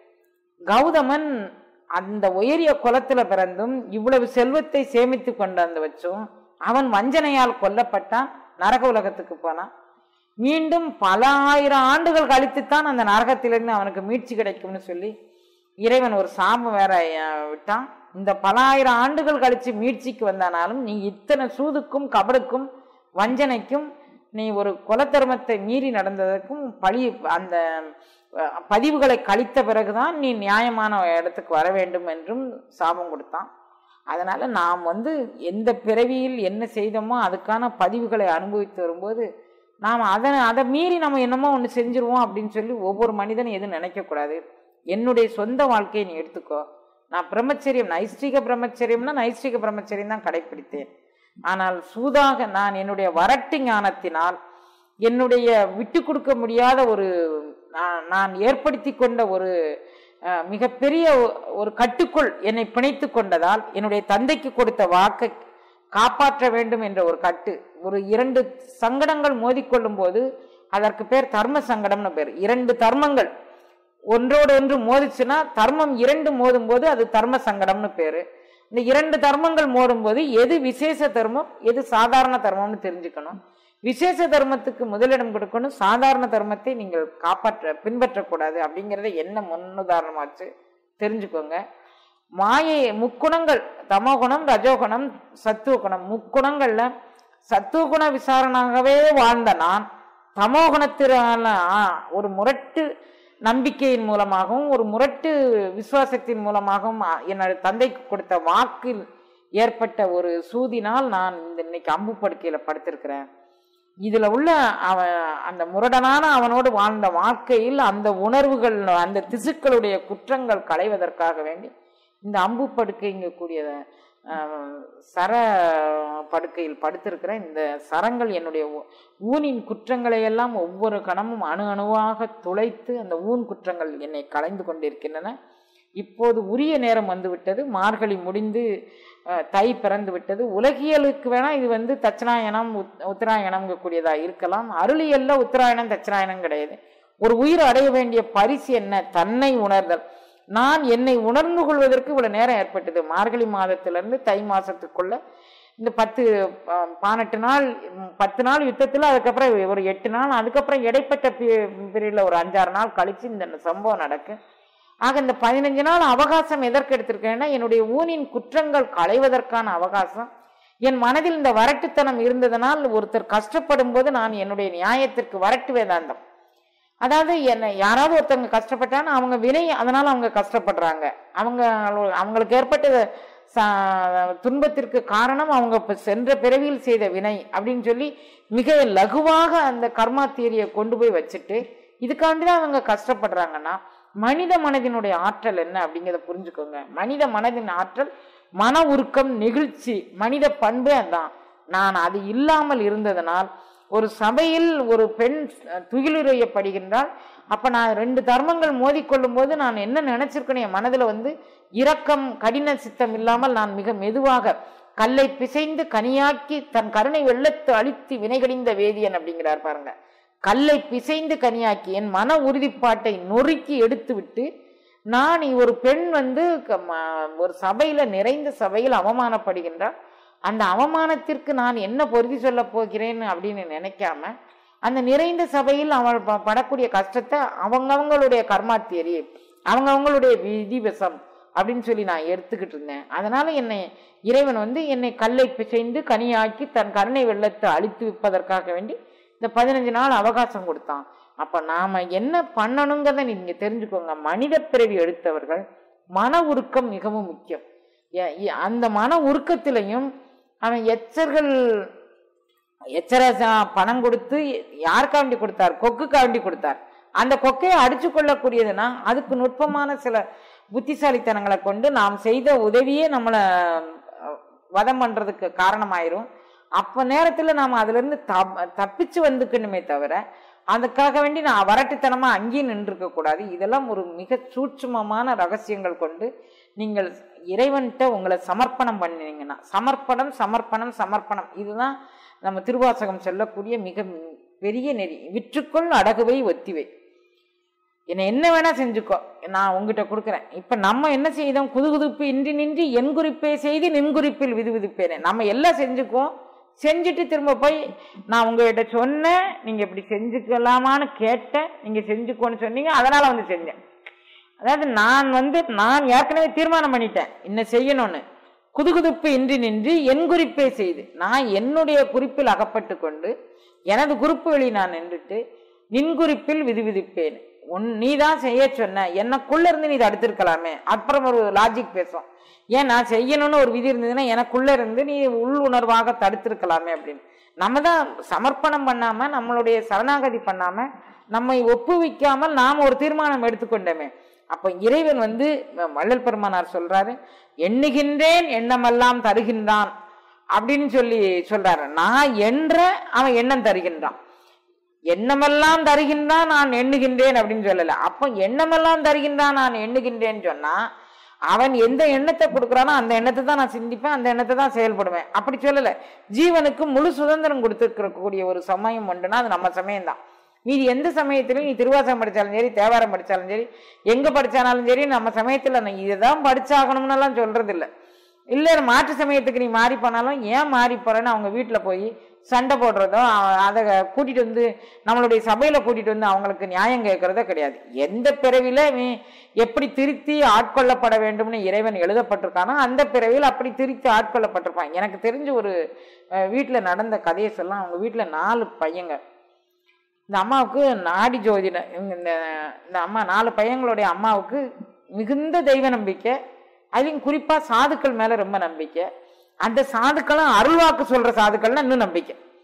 கௌதமன் அந்த உயரிய குலத்துல பிறந்தும் இவ்வளவு செல்வத்தை சேமித்து கொண்டாந்து வச்சும் அவன் வஞ்சனையால் கொல்லப்பட்டான் நரக உலகத்துக்கு போனான் மீண்டும் பல ஆயிரம் ஆண்டுகள் கழித்துத்தான் அந்த நரகத்திலிருந்து அவனுக்கு மீட்சி கிடைக்கும்னு சொல்லி இறைவன் ஒரு சாபம் வேற அஹ், விட்டான் இந்த பல ஆயிரம் ஆண்டுகள் கழிச்சு மீட்சிக்கு வந்தானாலும் நீ இத்தனை சூதுக்கும் கபடுக்கும் வஞ்சனைக்கும் நீ ஒரு குலத்தர்மத்தை மீறி நடந்ததற்கும் பழி அந்த அஹ், பதிவுகளை கழித்த பிறகுதான் நீ நியாயமான இடத்துக்கு வர வேண்டும் என்றும் சாபம் கொடுத்தான் அதனால நாம் வந்து எந்த பிறவியில் என்ன செய்தோமோ அதுக்கான பதிவுகளை அனுபவித்து வரும்போது நாம் அதை அதை மீறி நம்ம என்னமோ ஒன்று செஞ்சிருவோம் அப்படின்னு சொல்லி ஒவ்வொரு மனிதனும் எதுவும் நினைக்கக்கூடாது என்னுடைய சொந்த வாழ்க்கையை நீ எடுத்துக்கோ நான் பிரம்மச்சரியம் நைஷ்டிக பிரம்மச்சரியம்னா நைஷ்டிக பிரம்மச்சரியம் தான் கடைப்பிடித்தேன் ஆனால் சூதாக நான் என்னுடைய வரட்டு ஞானத்தினால் என்னுடைய விட்டு கொடுக்க முடியாத ஒரு நான் நான் ஏற்படுத்தி கொண்ட ஒரு அஹ், மிகப்பெரிய ஒ- ஒரு கட்டுக்குள் என்னை பிணைத்து கொண்டதால் என்னுடைய தந்தைக்கு கொடுத்த வாக்கை காப்பாற்ற வேண்டும் என்ற ஒரு கட்டு ஒரு இரண்டு சங்கடங்கள் மோதிக்கொள்ளும் போது அதற்கு பேர் தர்ம சங்கடம்னு பேர் இரண்டு தர்மங்கள் ஒன்றோடு ஒன்று மோதிச்சுன்னா தர்மம் இரண்டு மோதும் போது அது தர்ம சங்கடம்னு பேரு இந்த இரண்டு தர்மங்கள் மோதும் போது எது விசேஷ தர்மம் எது சாதாரண தர்மம்னு தெரிஞ்சுக்கணும் விசேஷ தர்மத்துக்கு முதலிடம் கொடுக்கணும் சாதாரண தர்மத்தை நீங்கள் காப்பாற்ற பின்பற்றக்கூடாது அப்படிங்கிறத என்ன முன்னுதாரணமாச்சு தெரிஞ்சுக்கோங்க மாயை முக்குணங்கள் தமோகுணம் ரஜோகுணம் சத்துவகுணம் முக்குணங்கள்ல சத்துவகுண விசாரணாகவே வாழ்ந்த நான் தமோகுணத்தினால ஆ, ஒரு முரட்டு நம்பிக்கையின் மூலமாகவும் ஒரு முரட்டு விசுவாசத்தின் மூலமாகவும் ஆ, என்னோட தந்தைக்கு கொடுத்த வாக்கில் ஏற்பட்ட ஒரு சூதினால் நான் இந்த இன்னைக்கு அம்பு படுக்கையில படுத்திருக்கிறேன் இதுல உள்ள அவன் அந்த முரடனான அவனோடு வாழ்ந்த வாழ்க்கையில் அந்த உணர்வுகள் அந்த திசுக்களுடைய குற்றங்கள் களைவதற்காக வேண்டி இந்த அம்பு படுக்கைங்கக்கூடிய அஹ், சர படுக்கையில் படுத்திருக்கிற இந்த சரங்கள் என்னுடைய ஊ- ஊனின் குற்றங்களை எல்லாம் ஒவ்வொரு கணமும் அணு அணுவாக துளைத்து அந்த ஊன் குற்றங்கள் என்னை களைந்து கொண்டிருக்கின்றன இப்போது உரிய நேரம் வந்துவிட்டது மார்கழி முடிந்து அஹ், தை பிறந்து விட்டது உலகியலுக்கு வேணா இது வந்து தட்சிணாயனம் உத் உத்தராயணம்ங்கக்கூடியதா இருக்கலாம் அருளியல்ல உத்தராயணம் தட்சிணாயனம் கிடையாது ஒரு உயிர் அடைய வேண்டிய பரிசு என்ன தன்னை உணர்தல் நான் என்னை உணர்ந்து கொள்வதற்கு இவ்வளவு நேரம் ஏற்பட்டது மார்கழி மாதத்திலிருந்து தை மாசத்துக்குள்ள இந்த பத்து அஹ், பதினெட்டு நாள் ம், பத்து நாள் யுத்தத்தில் அதுக்கப்புறம் ஒரு எட்டு நாள் அதுக்கப்புறம் இடைப்பட்ட பீரியட்ல ஒரு அஞ்சாறு நாள் கழிச்சு இந்த சம்பவம் நடக்கு ஆக இந்த பதினஞ்சு நாள் அவகாசம் எதற்கு எடுத்திருக்கேன்னா என்னுடைய ஊனின் குற்றங்கள் களைவதற்கான அவகாசம் என் மனதில் இந்த வரட்டுத்தனம் இருந்ததனால் ஒருத்தர் கஷ்டப்படும் போது நான் என்னுடைய நியாயத்திற்கு வரட்டு வேதாந்தம் அதாவது என்ன யாராவது ஒருத்தவங்க கஷ்டப்பட்டான்னு அவங்க வினை அதனால அவங்க கஷ்டப்படுறாங்க அவங்க அவங்களுக்கு ஏற்பட்ட ச- துன்பத்திற்கு காரணம் அவங்க இப்ப சென்ற பிறவியில் செய்த வினை அப்படின்னு சொல்லி மிக லகுவாக அந்த கர்மா தியரியை கொண்டு போய் வச்சுட்டு இதுக்காண்டி தான் அவங்க கஷ்டப்படுறாங்கன்னா மனித மனதினுடைய ஆற்றல் என்ன அப்படிங்கிறத புரிஞ்சுக்கோங்க மனித மனதின் ஆற்றல் மன உருக்கம் நெகிழ்ச்சி மனித பண்பே அதான் நான் அது இல்லாமல் இருந்ததனால் ஒரு சபையில் ஒரு பெண் அஹ், துகிலுரையப்படுகின்றால் அப்ப நான் ரெண்டு தர்மங்கள் மோதிக்கொள்ளும் போது நான் என்ன நினைச்சிருக்கேன் என் மனதுல வந்து இரக்கம் கடின சித்தம் இல்லாமல் நான் மிக மெதுவாக கல்லை பிசைந்து கனியாக்கி தன் கருணை வெள்ளத்து அழித்து வினைகடிந்த வேதியன் அப்படிங்கிறார் பாருங்க கல்லை பிசைந்து கனியாக்கி என் மன உறுதிப்பாட்டை நொறுக்கி எடுத்துவிட்டு நான் ஒரு பெண் வந்து க- ம- ஒரு சபையில நிறைந்த சபையில் அவமானப்படுகின்றாள் அந்த அவமானத்திற்கு நான் என்ன பொருதி சொல்ல போகிறேன் அப்படின்னு நினைக்காம அந்த நிறைந்த சபையில் அவள் ப- படக்கூடிய கஷ்டத்தை அவங்கவங்களுடைய கர்மா தேரி அவங்கவங்களுடைய விதிவசம் அப்படின்னு சொல்லி நான் எடுத்துக்கிட்டு இருந்தேன் அதனால என்னை இறைவன் வந்து என்னை கல்லை பிசைந்து கனியாக்கி தன் கருணை வெள்ளத்தை அழித்து விற்பதற்காக வேண்டி இந்த பதினஞ்சு நாள் அவகாசம் கொடுத்தான் அப்ப நாம என்ன பண்ணணுங்கிறத நீங்க தெரிஞ்சுக்கோங்க மனித பிறவி எடுத்தவர்கள் மன உருக்கம் மிகவும் முக்கியம் எ- எ- அந்த மன உருக்கத்திலையும் அவன் எச்சர்கள் எச்சரசா பணம் கொடுத்து யாருக்காண்டி கொடுத்தார் கொக்குக்காண்டி கொடுத்தார் அந்த கொக்கையை அடிச்சு கொள்ளக்கூடியதுன்னா அதுக்கு நுட்பமான சில புத்திசாலித்தனங்களை கொண்டு நாம் செய்த உதவியே நம்மளை அஹ், வதம் பண்றதுக்கு காரணமாயிரும் அப்ப நேரத்துல நாம அதுல இருந்து தப்- தப்பிச்சு வந்துக்கணுமே தவிர அதுக்காக வேண்டி நான் வரட்டுத்தனமா அங்கேயும் நின்றுக்க கூடாது இதெல்லாம் ஒரு மிக சூட்சுமமான ரகசியங்கள் கொண்டு நீங்கள் இறைவன்கிட்ட உங்களை சமர்ப்பணம் பண்ணினீங்கன்னா சமர்ப்பணம் சமர்ப்பணம் சமர்ப்பணம் இதுதான் நம்ம திருவாசகம் சொல்லக்கூடிய மிக பெரிய நெறி விற்றுக்கொள் அடகுவை ஒத்திவை என்னை என்ன வேணா செஞ்சுக்கோ நான் உங்ககிட்ட கொடுக்குறேன் இப்ப நம்ம என்ன செய்தோம் குதுகுதுப்பு இன்றி நின்றி என் குறிப்பே செய்து நின் குறிப்பில் விதுவிதுப்பேனே நம்ம எல்லாம் செஞ்சுக்குவோம் செஞ்சுட்டு திரும்ப போய் நான் உங்ககிட்ட சொன்னேன் நீங்க இப்படி செஞ்சுக்கலாமான்னு கேட்டேன் நீங்க செஞ்சுக்கோன்னு சொன்னீங்க அதனால வந்து செஞ்சேன் அதாவது நான் வந்து நான் ஏற்கனவே தீர்மானம் பண்ணிட்டேன் என்ன செய்யணும்னு குதுகுதுப்பு இன்றி நின்று என் குறிப்பே செய்து நான் என்னுடைய குறிப்பில் அகப்பட்டு கொண்டு எனது குறிப்புகளில் நான் நின்றுட்டு நின் குறிப்பில் விதிவிதிப்பேன் உன் நீ தான் செய்ய சொன்ன எனக்குள்ள இருந்து நீ இதை அடுத்திருக்கலாமே அப்புறம் ஒரு லாஜிக் பேசும் ஏன் நான் செய்யணும்னு ஒரு விதி இருந்ததுன்னா எனக்குள்ள இருந்து நீ உள் உணர்வாக தடுத்திருக்கலாமே அப்படின்னு நம்ம தான் சமர்ப்பணம் பண்ணாம நம்மளுடைய சரணாகதி பண்ணாம நம்மை ஒப்புவிக்காமல் நாம் ஒரு தீர்மானம் எடுத்துக்கொண்டோமே அப்ப இறைவன் வந்து ம- வள்ளல் பெருமானார் சொல்றாரு எண்ணுகின்றேன் எண்ணமெல்லாம் தருகின்றான் அப்படின்னு சொல்லி சொல்றாரு நான் என்ற அவன் எண்ணம் தருகின்றான் எண்ணமெல்லாம் தருகின்றான் நான் எண்ணுகின்றேன் அப்படின்னு சொல்லல அப்ப எண்ணமெல்லாம் தருகின்றான் நான் எண்ணுகின்றேன்னு சொன்னா அவன் எந்த எண்ணத்தை கொடுக்குறானோ அந்த எண்ணத்தை தான் நான் சிந்திப்பேன் அந்த எண்ணத்தை தான் செயல்படுவேன் அப்படி சொல்லல ஜீவனுக்கு முழு சுதந்திரம் கொடுத்துருக்க கூடிய ஒரு சமயம் உண்டுன்னா அது நம்ம சமயம் தான் மீதி எந்த சமயத்திலும் நீ திருவாசகம் படிச்சாலும் சரி தேவாரம் படிச்சாலும் சரி எங்க படிச்சாலும் சரி நம்ம சமயத்துல நான் இதுதான் படிச்சாகணும்னு எல்லாம் சொல்றது இல்ல இல்ல மாற்று சமயத்துக்கு நீ மாறி போனாலும் ஏன் மாறி போறேன்னு அவங்க வீட்டுல போய் சண்டை போடுறதோ அ- அதை கூட்டிட்டு வந்து நம்மளுடைய சபையில கூட்டிட்டு வந்து அவங்களுக்கு நியாயம் கேட்கறதோ கிடையாது எந்த பிறவில நீ எப்படி திருத்தி ஆட்கொள்ளப்பட வேண்டும்னு இறைவன் எழுதப்பட்டிருக்கானோ அந்த பிறவியில் அப்படி திருத்தி ஆட்கொள்ளப்பட்டிருப்பான் எனக்கு தெரிஞ்ச ஒரு அஹ், வீட்டுல நடந்த கதையை சொல்லலாம் அவங்க வீட்டுல நாலு பையங்க இந்த அம்மாவுக்கு நாடி ஜோதிட இவங்க இந்த இந்த அம்மா நாலு பையங்களுடைய அம்மாவுக்கு மிகுந்த தெய்வ நம்பிக்கை அதுவும் குறிப்பா சாதுக்கள் மேல ரொம்ப நம்பிக்கை அந்த சாதுக்களும் அருள்வாக்கு சொல்ற சாதுக்கள்னா இன்னும் நம்பிக்கை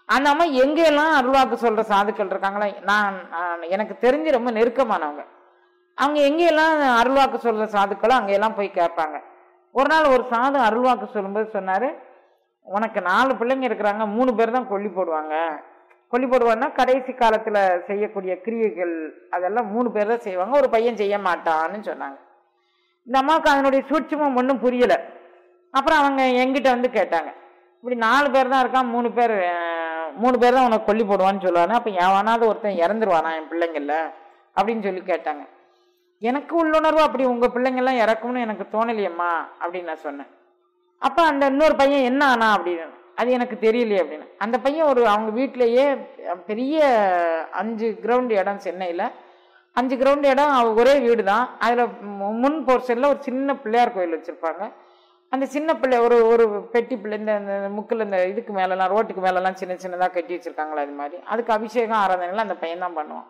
அந்த அம்மா எங்கெல்லாம் அருள்வாக்கு சொல்ற சாதுக்கள் இருக்காங்களா நான் நான் எனக்கு தெரிஞ்சு ரொம்ப நெருக்கமானவங்க அவங்க எங்கெல்லாம் அருள்வாக்கு சொல்ற சாதுக்களோ அங்கெல்லாம் போய் கேட்பாங்க ஒரு நாள் ஒரு சாது அருள்வாக்கு சொல்லும்போது சொன்னாரு உனக்கு நாலு பிள்ளைங்க இருக்கிறாங்க மூணு பேர் தான் கொல்லி போடுவாங்க கொல்லி போடுவாங்கன்னா கடைசி காலத்துல செய்யக்கூடிய கிரியைகள் அதெல்லாம் மூணு பேர் தான் செய்வாங்க ஒரு பையன் செய்ய மாட்டான்னு சொன்னாங்க இந்த அம்மாவுக்கு அதனுடைய சூட்சமம் ஒன்றும் புரியல அப்புறம் அவங்க எங்கிட்ட வந்து கேட்டாங்க இப்படி நாலு பேர் தான் இருக்கான் மூணு பேர் அஹ், மூணு பேர் தான் உனக்கு கொல்லி போடுவான்னு சொல்லுவாங்க அப்போ எவனாவது ஒருத்தன் இறந்துருவானா என் பிள்ளைங்கள்ல அப்படின்னு சொல்லி கேட்டாங்க எனக்கு உள்ளுணர்வு அப்படி உங்க பிள்ளைங்கெல்லாம் இறக்கும்னு எனக்கு தோணலையம்மா அப்படின்னு நான் சொன்னேன் அப்போ அந்த இன்னொரு பையன் என்ன ஆனா அப்படின்னு அது எனக்கு தெரியலையே அப்படின்னு அந்த பையன் ஒரு அவங்க வீட்டிலேயே பெரிய அஞ்சு கிரவுண்ட் இடம் சென்னையில் அஞ்சு கிரவுண்ட் இடம் அவ- ஒரே வீடு தான் அதில் முன் போர்ஷனில் ஒரு சின்ன பிள்ளையார் கோயில் வச்சுருப்பாங்க அந்த சின்ன பிள்ளை ஒரு ஒரு பெட்டி பிள்ளை இந்த இந்த முக்கில் இந்த இதுக்கு மேலெல்லாம் ரோட்டுக்கு மேலெல்லாம் சின்ன சின்னதாக கட்டி வச்சுருக்காங்களா அது மாதிரி அதுக்கு அபிஷேகம் ஆராதனைலாம் அந்த பையன் தான் பண்ணுவான்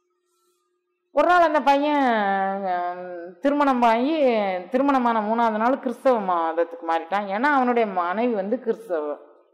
ஒரு நாள் அந்த பையன் ஹம், திருமணம் ஆகி திருமணமான மூணாவது நாள் கிறிஸ்தவ மதத்துக்கு மாறிட்டான் ஏன்னா அவனுடைய மனைவி வந்து கிறிஸ்தவ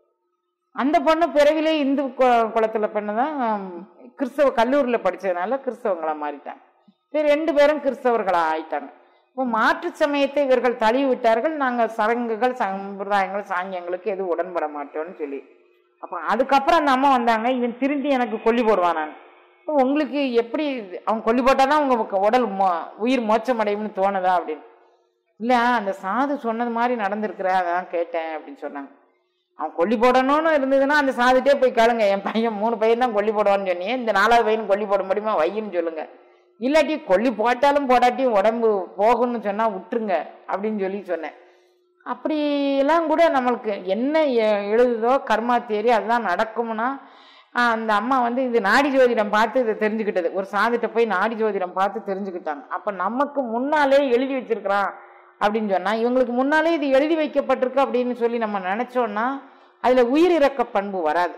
அந்த பொண்ணு பிறவிலே இந்து கு- குலத்துல பெண்ணு தான் ஹம், கிறிஸ்தவ கல்லூரியில் படிச்சதுனால கிறிஸ்தவங்களா மாறிட்டாங்க சரி ரெண்டு பேரும் கிறிஸ்தவர்களா ஆயிட்டாங்க இப்போ மாற்று சமயத்தை இவர்கள் தழுவி விட்டார்கள் நாங்கள் சடங்குகள் சம்பிரதாயங்கள் சாங்கியங்களுக்கு எதுவும் உடன்பட மாட்டோம்னு சொல்லி அப்போ அதுக்கப்புறம் அந்த அம்மா வந்தாங்க இவன் திரும்பி எனக்கு கொல்லி போடுவான் நான் அப்போ உங்களுக்கு எப்படி இது- அவன் கொல்லி போட்டால் தான் உங்கள் உடல் மோ உயிர் மோட்சம் அடையும்னு தோணுதா அப்படின்னு இல்லை அந்த சாது சொன்னது மாதிரி நடந்திருக்கிற அதான் கேட்டேன் அப்படின்னு சொன்னாங்க அவன் கொல்லி போடணும்னு இருந்ததுன்னா அந்த சாதுட்டே போய் கேளுங்க என் பையன் மூணு பையன் தான் கொல்லி போடுவான்னு சொன்னீங்க இந்த நாலாவது பையன் கொல்லி போட முடியுமா வையின்னு சொல்லுங்க இல்லாட்டி கொல்லி போட்டாலும் போடாட்டியும் உடம்பு போகும்னு சொன்னா விட்டுருங்க அப்படின்னு சொல்லி சொன்னேன் அப்படியெல்லாம் கூட நம்மளுக்கு என்ன எ- எழுதுதோ கர்மா தேரி அதுதான் நடக்கும்னா ஆஹ் அந்த அம்மா வந்து இது நாடி ஜோதிடம் பார்த்து இதை தெரிஞ்சுக்கிட்டது ஒரு சாதிட்ட போய் நாடி ஜோதிடம் பார்த்து தெரிஞ்சுக்கிட்டாங்க அப்ப நமக்கு முன்னாலே எழுதி வச்சிருக்கிறான் அப்படின்னு சொன்னா இவங்களுக்கு முன்னாலே இது எழுதி வைக்கப்பட்டிருக்கு அப்படின்னு சொல்லி நம்ம நினைச்சோம்னா அதுல உயிரிறக்க பண்பு வராது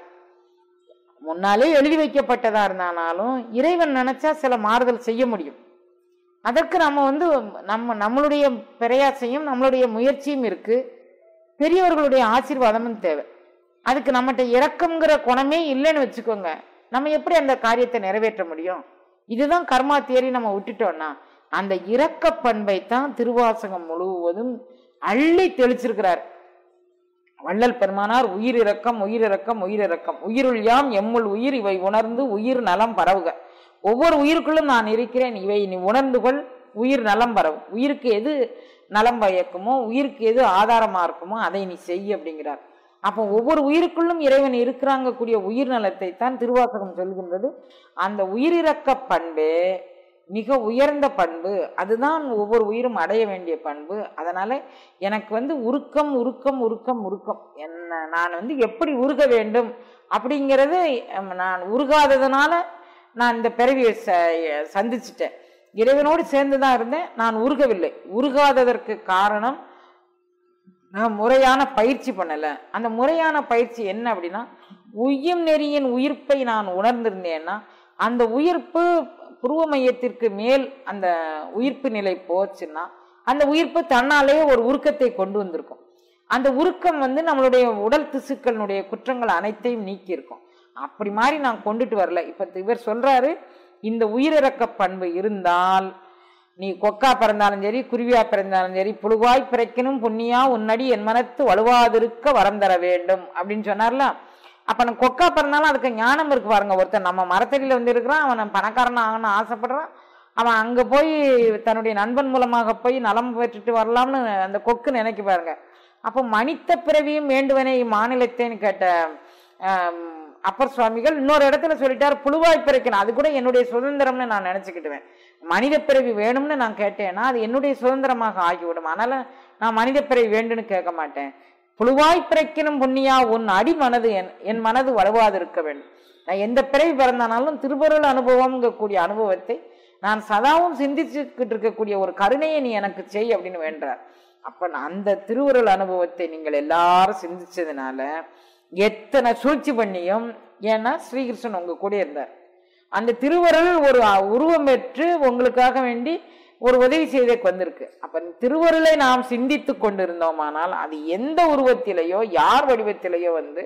முன்னாலே எழுதி வைக்கப்பட்டதா இருந்தாலும் இறைவன் நினைச்சா சில மாறுதல் செய்ய முடியும் அதற்கு நம்ம வந்து நம்ம நம்மளுடைய பிரயாசையும் நம்மளுடைய முயற்சியும் இருக்கு பெரியவர்களுடைய ஆசீர்வாதமும் தேவை அதுக்கு நம்மகிட்ட இரக்கம்ங்கிற குணமே இல்லைன்னு வச்சுக்கோங்க நம்ம எப்படி அந்த காரியத்தை நிறைவேற்ற முடியும் இதுதான் கர்மா தேரி நம்ம விட்டுட்டோம்னா அந்த இரக்க பண்பை தான் திருவாசகம் முழுவதும் அள்ளி தெளிச்சிருக்கிறார் வள்ளல் பெருமானார் உயிர் இரக்கம் உயிர் இரக்கம் உயிர் இரக்கம் உயிருள் யாம் எம்முள் உயிர் இவை உணர்ந்து உயிர் நலம் பரவுக ஒவ்வொரு உயிருக்குள்ளும் நான் இருக்கிறேன் இவை நீ உணர்ந்து கொள் உயிர் நலம் பரவும் உயிருக்கு எது நலம் பயக்குமோ உயிருக்கு எது ஆதாரமா இருக்குமோ அதை நீ செய் அப்படிங்கிறார் அப்போ ஒவ்வொரு உயிருக்குள்ளும் இறைவன் இருக்கிறாங்க கூடிய உயிர் நலத்தை தான் திருவாசகம் சொல்கின்றது அந்த உயிரிறக்க பண்பே மிக உயர்ந்த பண்பு அதுதான் ஒவ்வொரு உயிரும் அடைய வேண்டிய பண்பு அதனால எனக்கு வந்து உருக்கம் உருக்கம் உருக்கம் உருக்கம் என்ன நான் வந்து எப்படி உருக வேண்டும் அப்படிங்கிறது ஹம், நான் உருகாததுனால நான் இந்த பிறவியை ச- சந்திச்சிட்டேன் இறைவனோடு சேர்ந்து தான் இருந்தேன் நான் உருகவில்லை உருகாததற்கு காரணம் நான் முறையான பயிற்சி பண்ணல அந்த முறையான பயிற்சி என்ன அப்படின்னா உய்யும் நெறியின் உயிர்ப்பை நான் உணர்ந்திருந்தேன்னா அந்த உயிர்ப்பு புருவ மையத்திற்கு மேல் அந்த உயிர்ப்பு நிலை போச்சுன்னா அந்த உயிர்ப்பு தன்னாலேயே ஒரு உருக்கத்தை கொண்டு வந்திருக்கும் அந்த உருக்கம் வந்து நம்மளுடைய உடல் திசுக்களினுடைய குற்றங்கள் அனைத்தையும் நீக்கி இருக்கும் அப்படி மாதிரி நான் கொண்டுட்டு வரல இப்ப இவர் சொல்றாரு இந்த உயிரிறக்க பண்பு இருந்தால் நீ கொக்கா பிறந்தாலும் சரி குருவியா பிறந்தாலும் சரி புழுவாய் பிறக்கணும் புண்ணியா உன்னடி என் மனத்து வலுவாதிருக்க வரம் தர வேண்டும் அப்படின்னு சொன்னார்ல அப்ப நான் கொக்கா பிறந்தாலும் அதுக்கு ஞானம் இருக்கு பாருங்க ஒருத்தன் நம்ம மரத்தடியில வந்து இருக்கிறான் அவன் பணக்காரன் ஆகணும்னு ஆசைப்படுறான் அவன் அங்க போய் தன்னுடைய நண்பன் மூலமாக போய் நலம் பெற்றுட்டு வரலாம்னு அந்த கொக்கு நினைக்க பாருங்க அப்போ மனித பிறவியும் வேண்டுவனே இம்மாநிலத்தேன்னு கேட்ட ஆம், அப்பர் சுவாமிகள் இன்னொரு இடத்துல சொல்லிட்டார் புழுவாய் பிறக்கணும் அது கூட என்னுடைய சுதந்திரம்னு நான் நினைச்சுக்கிட்டுவேன் மனித பிறவி வேணும்னு நான் கேட்டேன்னா அது என்னுடைய சுதந்திரமாக ஆகிவிடும் அதனால நான் மனித பிறவி வேண்டும்னு கேட்க மாட்டேன் புழுவாய் பிறக்கணும் புண்ணியா உன் அடி மனது என் என் மனது வலுவாது இருக்க வேண்டும் நான் எந்த பிறவி பிறந்தானாலும் திருப்பொருள் அனுபவம்ங்கக்கூடிய அனுபவத்தை நான் சதாவும் சிந்திச்சுக்கிட்டு இருக்கக்கூடிய ஒரு கருணையை நீ எனக்கு செய் அப்படின்னு வேண்டார் அப்ப நான் அந்த திருவுருள் அனுபவத்தை நீங்கள் எல்லாரும் சிந்திச்சதுனால எத்தனை சூழ்ச்சி பண்ணியும் ஏன்னா ஸ்ரீகிருஷ்ணன் உங்க கூட இருந்தார் அந்த திருவருள் ஒரு உருவம் பெற்று உங்களுக்காக வேண்டி ஒரு உதவி செய்தக்கு வந்திருக்கு அப்ப திருவருளை நாம் சிந்தித்து கொண்டிருந்தோமானால் அது எந்த உருவத்திலேயோ யார் வடிவத்திலேயோ வந்து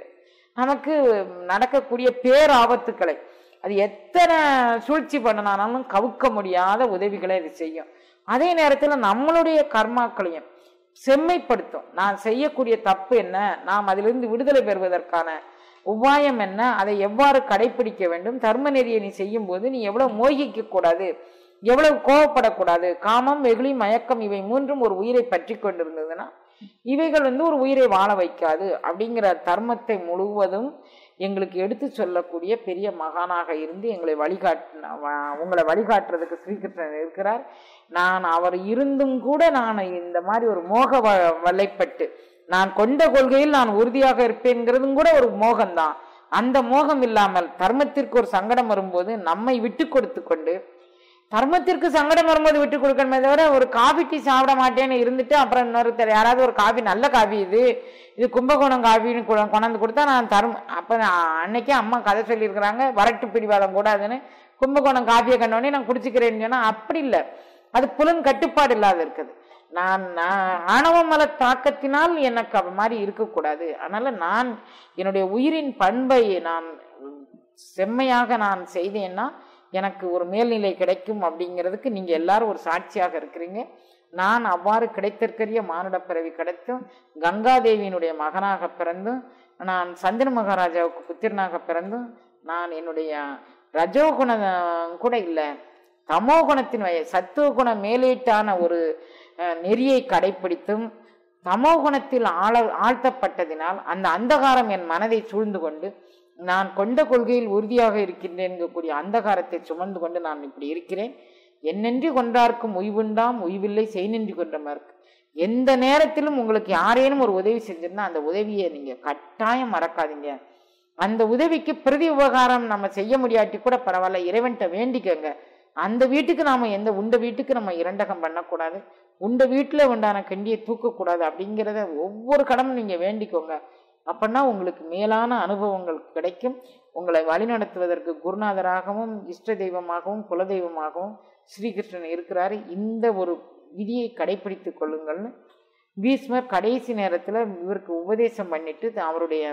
நமக்கு நடக்கக்கூடிய பேராபத்துக்களை அது எத்தனை சூழ்ச்சி பண்ணினாலும் கவுக்க முடியாத உதவிகளை இது செய்யும் அதே நேரத்தில் நம்மளுடைய கர்மாக்களையும் செம்மைப்படுத்தும் நான் செய்யக்கூடிய தப்பு என்ன நாம் அதிலிருந்து விடுதலை பெறுவதற்கான உபாயம் என்ன அதை எவ்வாறு கடைபிடிக்க வேண்டும் தர்ம நெறியை நீ செய்யும் போது நீ எவ்வளவு மோகிக்க கூடாது எவ்வளவு கோவப்படக்கூடாது காமம் வெகுளி மயக்கம் இவை மூன்றும் ஒரு உயிரை பற்றி கொண்டிருந்ததுன்னா இவைகள் வந்து ஒரு உயிரை வாழ வைக்காது அப்படிங்கிற தர்மத்தை முழுவதும் எங்களுக்கு எடுத்து சொல்லக்கூடிய பெரிய மகானாக இருந்து எங்களை வழிகாட்டு உங்களை வழிகாட்டுறதுக்கு ஸ்ரீகிருஷ்ணன் இருக்கிறார் நான் அவர் இருந்தும் கூட நான் இந்த மாதிரி ஒரு மோக வ- வலைப்பட்டு நான் கொண்ட கொள்கையில் நான் உறுதியாக இருப்பேங்கிறதும் கூட ஒரு மோகம்தான் அந்த மோகம் இல்லாமல் தர்மத்திற்கு ஒரு சங்கடம் வரும்போது நம்மை விட்டு கொடுத்து கொண்டு தர்மத்திற்கு சங்கடம் வரும்போது விட்டு கொடுக்கணுமே தவிர ஒரு காபி டீ சாப்பிட மாட்டேன்னு இருந்துட்டு அப்புறம் இன்னொருத்தர் யாராவது ஒரு காபி நல்ல காபி இது இது கும்பகோணம் காபின்னு கொ- கொண்டாந்து கொடுத்தா நான் தரும் அப்ப நான் அன்னைக்கே அம்மா கதை சொல்லியிருக்கிறாங்க வரட்டு பிடிவாதம் கூடாதுன்னு கும்பகோணம் காபியை கண்டோடனே நான் குடிச்சுக்கிறேன்னு சொன்னா அப்படி இல்லை அது புலன் கட்டுப்பாடு இல்லாத இருக்குது நான் நான் ஆணவ மல தாக்கத்தினால் எனக்கு அது மாதிரி இருக்கக்கூடாது அதனால நான் என்னுடைய உயிரின் பண்பை நான் செம்மையாக நான் செய்தேன்னா எனக்கு ஒரு மேல்நிலை கிடைக்கும் அப்படிங்கிறதுக்கு நீங்க எல்லாரும் ஒரு சாட்சியாக இருக்கிறீங்க நான் அவ்வாறு கிடைத்திருக்கிற மானுட பிறவி கிடைத்தும் கங்காதேவியினுடைய மகனாக பிறந்தும் நான் சந்திர மகாராஜாவுக்கு புத்திரனாக பிறந்தும் நான் என்னுடைய ரஜோகுணம் கூட இல்லை தமோ குணத்தின் வய சத்துவ குண மேலீட்டான ஒரு அஹ், நெறியை கடைபிடித்தும் தமோ குணத்தில் ஆள ஆழ்த்தப்பட்டதினால் அந்த அந்தகாரம் என் மனதை சூழ்ந்து கொண்டு நான் கொண்ட கொள்கையில் உறுதியாக இருக்கின்றேன் கூடிய அந்தகாரத்தை சுமந்து கொண்டு நான் இப்படி இருக்கிறேன் என்னென்று கொண்டார்க்கும் உய்வுண்டாம் உய்வில்லை செய்நின்றி கொன்றமார்க்கு எந்த நேரத்திலும் உங்களுக்கு யாரேனும் ஒரு உதவி செஞ்சிருந்தா அந்த உதவியை நீங்க கட்டாயம் மறக்காதீங்க அந்த உதவிக்கு பிரதி உபகாரம் நம்ம செய்ய முடியாட்டி கூட பரவாயில்ல இறைவன்கிட்ட வேண்டிக்கோங்க அந்த வீட்டுக்கு நாம எந்த உண்ட வீட்டுக்கு நம்ம இரண்டகம் பண்ணக்கூடாது உண்ட வீட்டுல உண்டான கண்டியை தூக்கக்கூடாது அப்படிங்கிறத ஒவ்வொரு கடமும் நீங்க வேண்டிக்கோங்க அப்படின்னா உங்களுக்கு மேலான அனுபவங்கள் கிடைக்கும் உங்களை வழிநடத்துவதற்கு குருநாதராகவும் இஷ்ட தெய்வமாகவும் குலதெய்வமாகவும் ஸ்ரீகிருஷ்ணன் இருக்கிறாரு இந்த ஒரு விதியை கடைபிடித்துக் கொள்ளுங்கள்னு பீஷ்மர் கடைசி நேரத்துல இவருக்கு உபதேசம் பண்ணிட்டு அவருடைய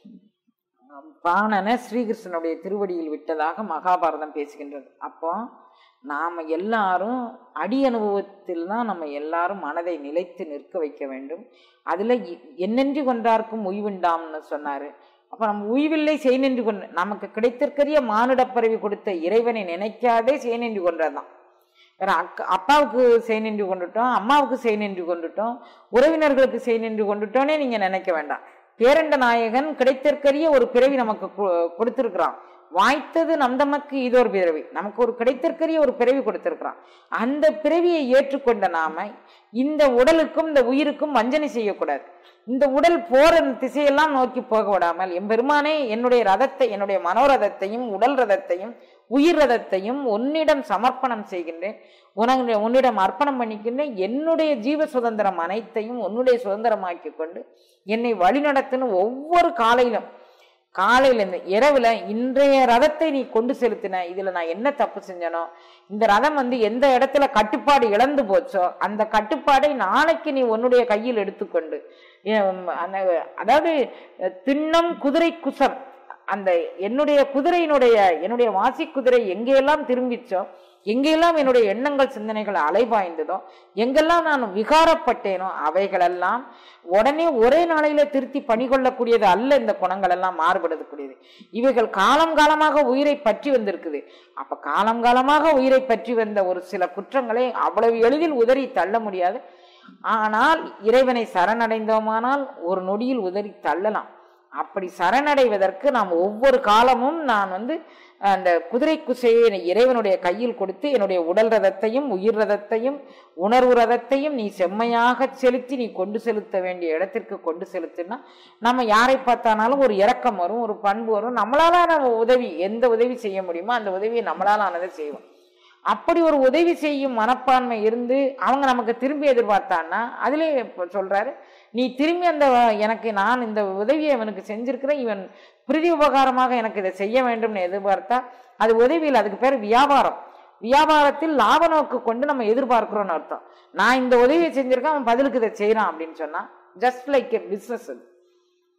பாணனை ஸ்ரீகிருஷ்ணனுடைய திருவடியில் விட்டதாக மகாபாரதம் பேசுகின்றது அப்போ நாம் எல்லாரும் அடி அனுபவத்தில் தான் நம்ம எல்லாரும் மனதை நிலைத்து நிற்க வைக்க வேண்டும் அதில் என்னென்று கொண்டார்க்கும் உய்வுண்டாம்னு சொன்னார் அப்போ நம்ம உய்வில்லை செய்நின்று கொண்டு நமக்கு கிடைத்திருக்கிற மானுட பிறவி கொடுத்த இறைவனை நினைக்காதே செய்நின்று கொண்டதுதான் வேற அக்கா அப்பாவுக்கு செய் நின்று கொண்டுட்டோம் அம்மாவுக்கு செய் நின்று கொண்டுட்டோம் உறவினர்களுக்கு செய் நின்று கொண்டுட்டோன்னே நீங்க நினைக்க வேண்டாம் பேரண்ட நாயகன் கிடைத்திருக்கிற ஒரு பிறவி நமக்கு கு- கொடுத்திருக்கிறான் வாய்த்தது நம் தமக்கு இதொரு பிறவி நமக்கு ஒரு கிடைத்திருக்கிற ஒரு பிறவி கொடுத்திருக்கிறான் அந்த பிறவியை ஏற்றுக்கொண்ட நாம இந்த உடலுக்கும் இந்த உயிருக்கும் வஞ்சனை செய்யக்கூடாது இந்த உடல் போற திசையெல்லாம் நோக்கி போக விடாமல் எம்பெருமானே என்னுடைய ரதத்தை என்னுடைய மனோரதத்தையும் உடல் ரதத்தையும் உயிர் ரதத்தையும் உன்னிடம் சமர்ப்பணம் செய்கின்றேன் உனக்கு உன்னிடம் அர்ப்பணம் பண்ணிக்கின்றேன் என்னுடைய ஜீவ சுதந்திரம் அனைத்தையும் உன்னுடைய சுதந்திரமாக்கி கொண்டு என்னை வழிநடத்துன்னு ஒவ்வொரு காலையிலும் காலையில இருந்து இரவுல இன்றைய ரதத்தை நீ கொண்டு செலுத்தின இதுல நான் என்ன தப்பு செஞ்சனோ இந்த ரதம் வந்து எந்த இடத்துல கட்டுப்பாடு இழந்து போச்சோ அந்த கட்டுப்பாடை நாளைக்கு நீ உன்னுடைய கையில் எடுத்துக்கொண்டு எம், அந்த அதாவது திண்ணம் குதிரை குசம் அந்த என்னுடைய குதிரையினுடைய என்னுடைய வாசி குதிரை எங்கெல்லாம் திரும்பிச்சோ எங்கெல்லாம் என்னுடைய எண்ணங்கள் சிந்தனைகள் அலைபாய்ந்ததோ எங்கெல்லாம் நான் விகாரப்பட்டேனோ அவைகளெல்லாம் உடனே ஒரே நாளையில திருத்தி பணிகொள்ளக்கூடியது அல்ல இந்த குணங்கள் எல்லாம் மாறுபடக்கூடியது இவைகள் காலம் காலமாக உயிரை பற்றி வந்திருக்குது அப்ப காலம் காலமாக உயிரை பற்றி வந்த ஒரு சில குற்றங்களை அவ்வளவு எளிதில் உதறி தள்ள முடியாது ஆனால் இறைவனை சரணடைந்தோமானால் ஒரு நொடியில் உதறி தள்ளலாம் அப்படி சரணடைவதற்கு நாம் ஒவ்வொரு காலமும் நான் வந்து அந்த குதிரை குசையை இறைவனுடைய கையில் கொடுத்து என்னுடைய உடல் ரதத்தையும் உயிர் ரதத்தையும் உணர்வு ரதத்தையும் நீ செம்மையாக செலுத்தி நீ கொண்டு செலுத்த வேண்டிய இடத்திற்கு கொண்டு செலுத்தினா நம்ம யாரை பார்த்தானாலும் ஒரு இரக்கம் வரும் ஒரு பண்பு வரும் நம்மளால உதவி எந்த உதவி செய்ய முடியுமோ அந்த உதவியை நம்மளால ஆனதை செய்வோம் அப்படி ஒரு உதவி செய்யும் மனப்பான்மை இருந்து அவங்க நமக்கு திரும்பி எதிர்பார்த்தான்னா அதிலே இப்ப சொல்றாரு நீ திரும்பி அந்த எனக்கு நான் இந்த உதவியை இவனுக்கு செஞ்சிருக்கிறேன் இவன் பிரதி உபகாரமாக எனக்கு இதை செய்ய வேண்டும்னு எதிர்பார்த்தா அது உதவியில் அதுக்கு பேர் வியாபாரம் வியாபாரத்தில் லாப நோக்கு கொண்டு நம்ம எதிர்பார்க்கிறோம்னு அர்த்தம் நான் இந்த உதவியை செஞ்சிருக்கேன் அவன் பதிலுக்கு இதை செய்யறான் அப்படின்னு சொன்னா ஜஸ்ட் லைக் எ பிசினஸ் அது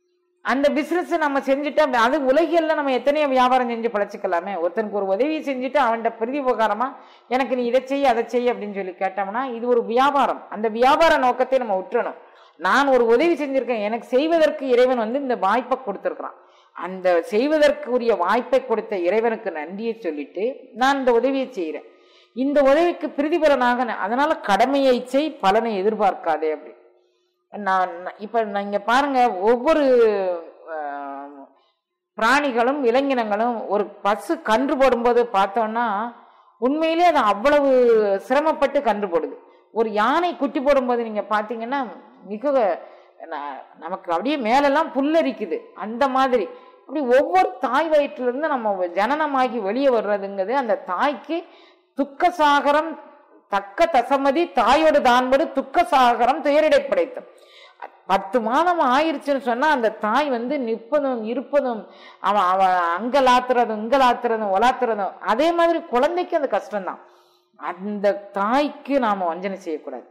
அந்த பிசினஸ் நம்ம செஞ்சுட்டா அது உலகியல்ல நம்ம எத்தனையோ வியாபாரம் செஞ்சு பழச்சிக்கலாமே ஒருத்தனுக்கு ஒரு உதவி செஞ்சுட்டு அவன்கிட்ட பிரதி உபகாரமா எனக்கு நீ இதை செய் அதை செய் அப்படின்னு சொல்லி கேட்டோம்னா இது ஒரு வியாபாரம் அந்த வியாபார நோக்கத்தை நம்ம விட்டுறணும் நான் ஒரு உதவி செஞ்சிருக்கேன் எனக்கு செய்வதற்கு இறைவன் வந்து இந்த வாய்ப்பை கொடுத்துருக்குறான் அந்த செய்வதற்குரிய வாய்ப்பை கொடுத்த இறைவனுக்கு நன்றியை சொல்லிட்டு நான் இந்த உதவியை செய்கிறேன் இந்த உதவிக்கு பிரதிபலனாக நான் அதனால கடமையை செய் பலனை எதிர்பார்க்காதே அப்படி நான் இப்ப நீங்க பாருங்க ஒவ்வொரு ஆஹ், பிராணிகளும் விலங்கினங்களும் ஒரு பசு கன்று போடும்போது பார்த்தோம்னா உண்மையிலே அது அவ்வளவு சிரமப்பட்டு கன்று போடுது ஒரு யானை குட்டி போடும்போது நீங்க பாத்தீங்கன்னா மிக ந- நமக்கு அப்படியே மேலெல்லாம் புல்லரிக்குது அந்த மாதிரி அப்படி ஒவ்வொரு தாய் வயிற்றுல இருந்து நம்ம ஜனனமாகி வெளியே வர்றதுங்கிறது அந்த தாய்க்கு துக்க சாகரம் தக்க தசமதி தாயோடு தான்படு துக்க சாகரம் துயரிடை படைத்தம் பத்து மாதம் ஆயிருச்சுன்னு சொன்னா அந்த தாய் வந்து நிற்பதும் இருப்பதும் அவன் அவன் அங்கலாத்துறதும் இங்கலாத்துறதும் ஒலாத்துறதும் அதே மாதிரி குழந்தைக்கு அது கஷ்டம்தான் அந்த தாய்க்கு நாம வஞ்சனை செய்யக்கூடாது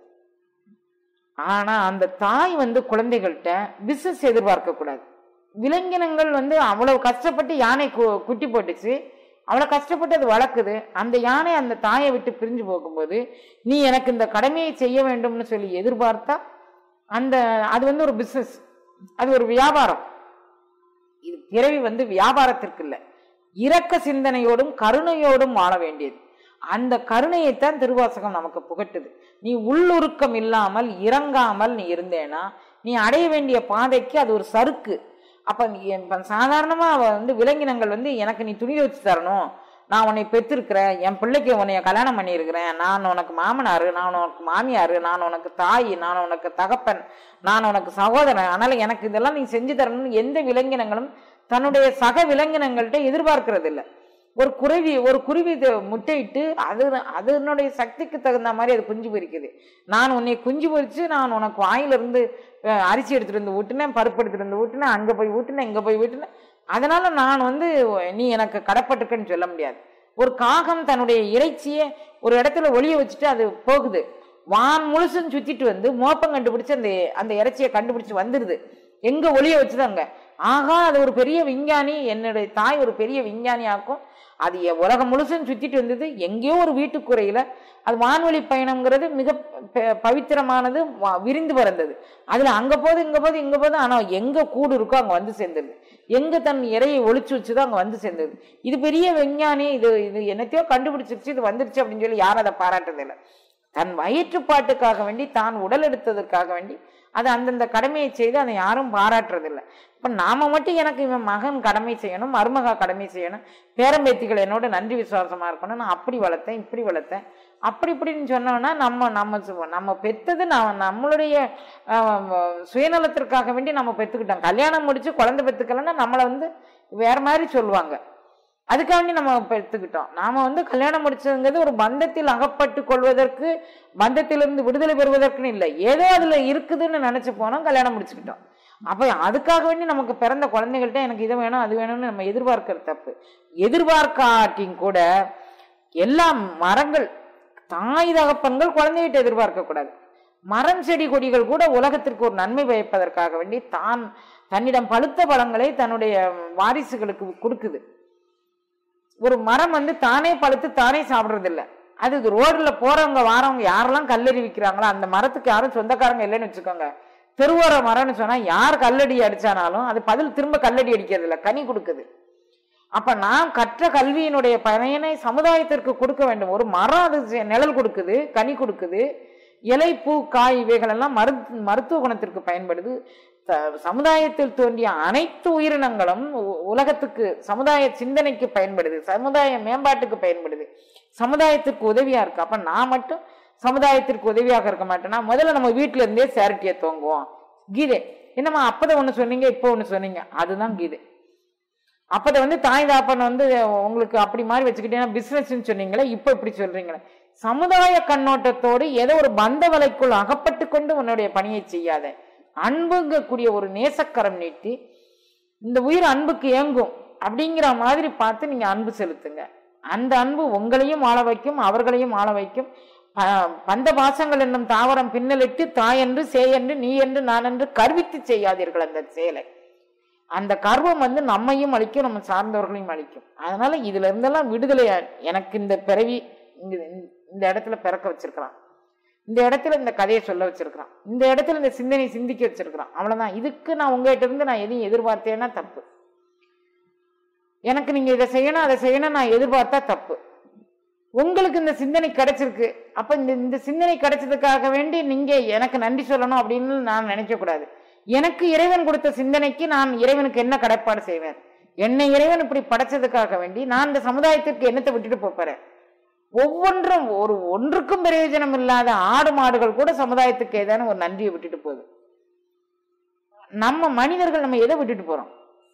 ஆனா அந்த தாய் வந்து குழந்தைகள்கிட்ட பிசினஸ் எதிர்பார்க்க கூடாது விலங்கினங்கள் வந்து அவ்வளவு கஷ்டப்பட்டு யானை கு- குட்டி போட்டுச்சு அவ்வளவு கஷ்டப்பட்டு அது வளர்க்குது அந்த யானை அந்த தாயை விட்டு பிரிஞ்சு போகும்போது நீ எனக்கு இந்த கடமையை செய்ய வேண்டும்னு சொல்லி எதிர்பார்த்தா அந்த அது வந்து ஒரு பிசினஸ் அது ஒரு வியாபாரம் இது பிறவி வந்து வியாபாரத்திற்கு இல்லை இரக்க சிந்தனையோடும் கருணையோடும் வாழ வேண்டியது அந்த கருணையைத்தான் திருவாசகம் நமக்கு புகட்டுது நீ உள்ளுருக்கம் இல்லாமல் இறங்காமல் நீ இருந்தேனா நீ அடைய வேண்டிய பாதைக்கு அது ஒரு சறுக்கு அப்ப நீ இப்ப சாதாரணமா அவ வந்து விலங்கினங்கள் வந்து எனக்கு நீ துணி வச்சு தரணும் நான் உன்னை பெற்றிருக்கிறேன் என் பிள்ளைக்கு உன்னைய கல்யாணம் பண்ணியிருக்கிறேன் நான் உனக்கு மாமனாரு நான் உனக்கு மாமியாரு நான் உனக்கு தாய் நான் உனக்கு தகப்பன் நான் உனக்கு சகோதரன் அதனால எனக்கு இதெல்லாம் நீ செஞ்சு தரணும்னு எந்த விலங்கினங்களும் தன்னுடைய சக விலங்கினங்கள்ட்ட எதிர்பார்க்கறது இல்லை ஒரு குருவி ஒரு குருவி இது முட்டையிட்டு அது அதனுடைய சக்திக்கு தகுந்த மாதிரி அது குஞ்சு பொரிக்குது நான் உன்னை குஞ்சு பொரிச்சு நான் உனக்கு வாயிலிருந்து அஹ், அரிசி எடுத்துட்டு வந்து ஊட்டினேன் பருப்பு எடுத்துட்டு வந்து ஊட்டினேன் அங்க போய் ஊட்டினேன் இங்க போய் ஊட்டினேன் அதனால நான் வந்து நீ எனக்கு கடப்பட்டிருக்கேன்னு சொல்ல முடியாது ஒரு காகம் தன்னுடைய இறைச்சியை ஒரு இடத்துல ஒளிய வச்சுட்டு அது போகுது வான் முழுசும் சுத்திட்டு வந்து மோப்பம் கண்டுபிடிச்சு அந்த அந்த இறைச்சியை கண்டுபிடிச்சு வந்துருது எங்க ஒளிய வச்சுதாங்க ஆகா அது ஒரு பெரிய விஞ்ஞானி என்னுடைய தாய் ஒரு பெரிய விஞ்ஞானி ஆக்கும் அது எ- உலகம் முழுசும் சுத்திட்டு வந்தது எங்கேயோ ஒரு வீட்டுக்குறையில அது வான்வழி பயணம்ங்கிறது மிக ப- பவித்திரமானது வா- விரிந்து பறந்தது அதுல அங்க போது இங்க போது இங்க போது ஆனா எங்க கூடு இருக்கோ அங்க வந்து சேர்ந்தது எங்க தன் இறையை ஒளிச்சு வச்சுதோ அங்க வந்து சேர்ந்தது இது பெரிய விஞ்ஞானி இது இது என்னத்தையோ கண்டுபிடிச்சிருச்சு இது வந்துருச்சு அப்படின்னு சொல்லி யாரும் அதை பாராட்டுறதில்லை தன் வயிற்றுப்பாட்டுக்காக வேண்டி தான் உடல் எடுத்ததற்காக வேண்டி அது அந்தந்த கடமையை செய்து அதை யாரும் பாராட்டுறதில்லை இப்ப நாம மட்டும் எனக்கு இவன் மகன் கடமை செய்யணும் மருமகா கடமை செய்யணும் பேரம்பேத்திகள் என்னோட நன்றி விசுவாசமா இருக்கணும் நான் அப்படி வளர்த்தேன் இப்படி வளர்த்தேன் அப்படி இப்படின்னு சொன்னோம்னா நம்ம நம்ம சு- நம்ம பெத்தது நம்ம நம்மளுடைய ஆஹ், சுயநலத்திற்காக வேண்டி நம்ம பெத்துக்கிட்டோம் கல்யாணம் முடிச்சு குழந்தை பெத்துக்கலன்னா நம்மளை வந்து வேற மாதிரி சொல்லுவாங்க அதுக்காண்டி நம்ம பெற்றுக்கிட்டோம் நாம வந்து கல்யாணம் முடிச்சதுங்கிறது ஒரு பந்தத்தில் அகப்பட்டு கொள்வதற்கு பந்தத்திலிருந்து விடுதலை பெறுவதற்குன்னு இல்லை ஏதோ அதுல இருக்குதுன்னு நினைச்சு போனோம் கல்யாணம் முடிச்சுக்கிட்டோம் அப்ப அதுக்காக வேண்டி நமக்கு பிறந்த குழந்தைகள்ட்ட எனக்கு இது வேணும் அது வேணும்னு நம்ம எதிர்பார்க்கறது தப்பு எதிர்பார்க்காட்டியும் கூட எல்லா மரங்கள் தாய் தகப்பன்கள் குழந்தைகிட்ட எதிர்பார்க்க கூடாது மரம் செடி கொடிகள் கூட உலகத்திற்கு ஒரு நன்மை பயப்பதற்காக வேண்டி தான் தன்னிடம் பழுத்த பழங்களை தன்னுடைய வாரிசுகளுக்கு கொடுக்குது ஒரு மரம் வந்து தானே பழுத்து தானே சாப்பிடுறது இல்ல அது ரோட்ல போறவங்க வாரவங்க யாரெல்லாம் கல்லறி விற்கிறாங்களோ அந்த மரத்துக்கு யாரும் சொந்தக்காரங்க இல்லைன்னு வச்சுக்கோங்க தெருவோர மரம்னு சொன்னா யார் கல்லடி அடிச்சானாலும் அது பதில் திரும்ப கல்லடி அடிக்கிறது இல்ல கனி கொடுக்குது அப்ப நாம் கற்ற கல்வியினுடைய பயனை சமுதாயத்திற்கு கொடுக்க வேண்டும் ஒரு மரம் அது செ- நிழல் கொடுக்குது கனி கொடுக்குது இலை பூ காய் இவைகள் எல்லாம் மரு மருத்துவ குணத்திற்கு பயன்படுது த- சமுதாயத்தில் தோன்றிய அனைத்து உயிரினங்களும் உ- உலகத்துக்கு சமுதாய சிந்தனைக்கு பயன்படுது சமுதாய மேம்பாட்டுக்கு பயன்படுது சமுதாயத்திற்கு உதவியா இருக்கு அப்ப நான் மட்டும் சமுதாயத்திற்கு உதவியாக இருக்க மாட்டேன்னா முதல்ல நம்ம வீட்டுல இருந்தே சேரட்டியை தோங்குவோம் கீதை என்னம்மா அப்பதான் ஒண்ணு சொன்னீங்க இப்போ ஒண்ணு சொன்னீங்க அதுதான் கீதை அப்பத வந்து தாய் தாப்பன் வந்து உங்களுக்கு அப்படி மாதிரி வச்சுக்கிட்டீங்கன்னா பிசினஸ்ன்னு சொன்னீங்களே இப்போ இப்படி சொல்றீங்களே சமுதாய கண்ணோட்டத்தோடு ஏதோ ஒரு பந்த வலைக்குள் அகப்பட்டு கொண்டு உன்னுடைய பணியை செய்யாத அன்புங்கக்கூடிய ஒரு நேசக்கரம் நீட்டி இந்த உயிர் அன்புக்கு ஏங்கும் அப்படிங்கிற மாதிரி பார்த்து நீங்க அன்பு செலுத்துங்க அந்த அன்பு உங்களையும் வாழ வைக்கும் அவர்களையும் வாழ வைக்கும் ப- பந்த பாசங்கள் என்னும் தாவரம் பின்னலிட்டு தாயென்று சேயென்று நீ என்று நான் என்று கருவித்து செய்யாதீர்கள் அந்த செயலை அந்த கர்வம் வந்து நம்மையும் அழிக்கும் நம்ம சார்ந்தவர்களையும் அழிக்கும் அதனால இதுல இருந்தெல்லாம் விடுதலை எனக்கு இந்த பிறவி இங்க இந்த இடத்துல பிறக்க வச்சிருக்கிறான் இந்த இடத்துல இந்த கதையை சொல்ல வச்சிருக்கிறான் இந்த இடத்துல இந்த சிந்தனை சிந்திக்க வச்சிருக்கிறான் அவ்வளவுதான் இதுக்கு நான் உங்ககிட்ட இருந்து நான் எதையும் எதிர்பார்த்தேன்னா தப்பு எனக்கு நீங்க இதை செய்யணும் அதை செய்யணும் நான் எதிர்பார்த்தா தப்பு உங்களுக்கு இந்த சிந்தனை கிடைச்சிருக்கு அப்ப இந்த இந்த சிந்தனை கிடைச்சதுக்காக வேண்டி நீங்க எனக்கு நன்றி சொல்லணும் அப்படின்னு நான் நினைக்க கூடாது எனக்கு இறைவன் கொடுத்த சிந்தனைக்கு நான் இறைவனுக்கு என்ன கடைப்பாடு செய்வேன் என்னை இறைவன் இப்படி படைச்சதுக்காக வேண்டி நான் இந்த சமுதாயத்திற்கு என்னத்தை விட்டுட்டு போறேன் ஒவ்வொன்றும் ஒரு ஒன்றுக்கும் பிரயோஜனம் இல்லாத ஆடு மாடுகள் கூட சமுதாயத்துக்கு ஏதான ஒரு நன்றியை விட்டுட்டு போகுது நம்ம மனிதர்கள் நம்ம எதை விட்டுட்டு போறோம்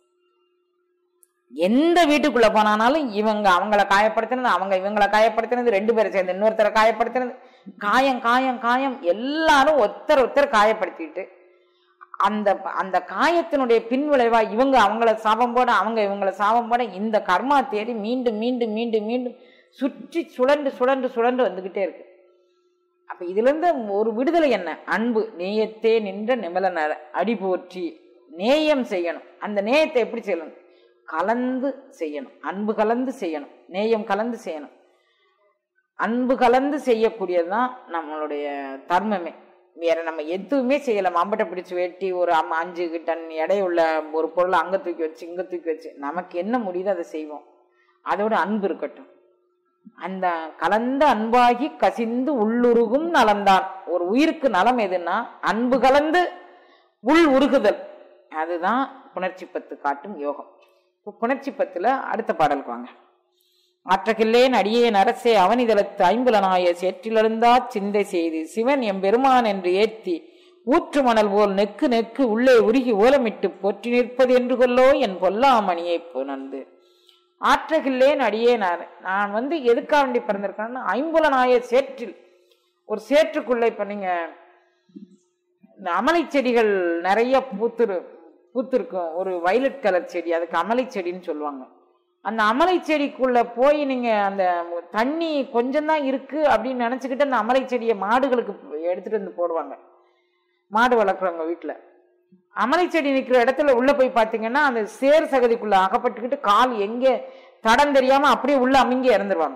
எந்த வீட்டுக்குள்ள போனாலும் இவங்க அவங்கள காயப்படுத்தினது அவங்க இவங்கள காயப்படுத்தினது ரெண்டு பேரும் சேர்ந்து இன்னொருத்தரை காயப்படுத்தினது காயம் காயம் காயம் எல்லாரும் ஒருத்தர் ஒருத்தர் காயப்படுத்திட்டு அந்த அந்த காயத்தினுடைய பின்விளைவா இவங்க அவங்கள சாபம் போட அவங்க இவங்கள சாபம் போட இந்த கர்மா தேடி மீண்டும் மீண்டும் மீண்டும் மீண்டும் சுற்றி சுழண்டு சுழண்டு சுழண்டு வந்துகிட்டே இருக்கு அப்ப இதுல இருந்து ஒரு விடுதலை என்ன அன்பு நேயத்தே நின்ற நிமலனர் அடி போற்றி நேயம் செய்யணும் அந்த நேயத்தை எப்படி செய்யணும் கலந்து செய்யணும் அன்பு கலந்து செய்யணும் நேயம் கலந்து செய்யணும் அன்பு கலந்து செய்யக்கூடியதுதான் நம்மளுடைய தர்மமே வேற நம்ம எதுவுமே செய்யல மம்பட்டை பிடிச்சு வெட்டி ஒரு அம்- அஞ்சு டன் எடையுள்ள ஒரு பொருளை அங்க தூக்கி வச்சு இங்க தூக்கி வச்சு நமக்கு என்ன முடியுதோ அதை செய்வோம் அதோட அன்பு இருக்கட்டும் அந்த கலந்த அன்பாகி கசிந்து உள்ளுருகும் நலம்தான் ஒரு உயிருக்கு நலம் எதுன்னா அன்பு கலந்து உள் உருகுதல் அதுதான் புணர்ச்சி பத்து காட்டும் யோகம் இப்போ புணர்ச்சி பத்துல அடுத்த பாடலுக்கு வாங்க ஆற்றகில்லேன் அடியேன் அரசே அவனிதழத்து ஐம்புலனாய சேற்றிலெழுந்தா சிந்தை செய்து சிவன் எம்பெருமான் என்று ஏத்தி ஊற்று மணல் போல் நெக்கு நெக்கு உள்ளே உருகி ஓலமிட்டு போற்றி நிற்பது என்று கொல்லோ என் பொல்லாமணியை புணர்ந்து ஆற்றகில்லேன் அடியேன் அர- நான் வந்து எதுக்காக வேண்டி பிறந்திருக்கேன்னா ஐம்புலனாய சேற்றில் ஒரு சேற்றுக்குள்ள இப்ப நீங்க இந்த அமலை செடிகள் நிறைய பூத்துரு பூத்திருக்கும் ஒரு வயலட் கலர் செடி அதுக்கு அமலை செடின்னு சொல்லுவாங்க அந்த அமலை செடிக்குள்ள போய் நீங்க அந்த தண்ணி கொஞ்சம் தான் இருக்கு அப்படின்னு நினைச்சுக்கிட்டு அந்த அமலை செடியை மாடுகளுக்கு எடுத்துட்டு வந்து போடுவாங்க மாடு வளர்க்குறவங்க வீட்டுல அமலை செடி நிற்கிற இடத்துல உள்ள போய் பார்த்தீங்கன்னா அந்த சேர் சகதிக்குள்ள அகப்பட்டுக்கிட்டு கால் எங்கே தடம் தெரியாம அப்படியே உள்ள அமிங்கி இறந்துருவாங்க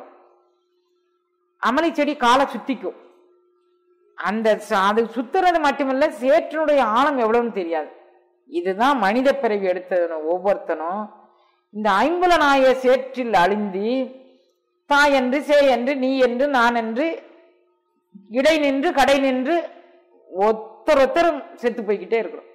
அமலை செடி காலை சுத்திக்கும் அந்த ச- அது சுத்துறது மட்டுமில்ல சேற்றினுடைய ஆழம் எவ்வளவுன்னு தெரியாது இதுதான் மனித பிறவி எடுத்தது ஒவ்வொருத்தனும் இந்த ஐம்புலனாய சேற்றில் அழிந்தி தாய் என்று சே என்று நீ என்று நான் என்று இடை நின்று கடை நின்று ஒத்தர் ஒத்தரும் செத்து போய்கிட்டே இருக்கிறோம்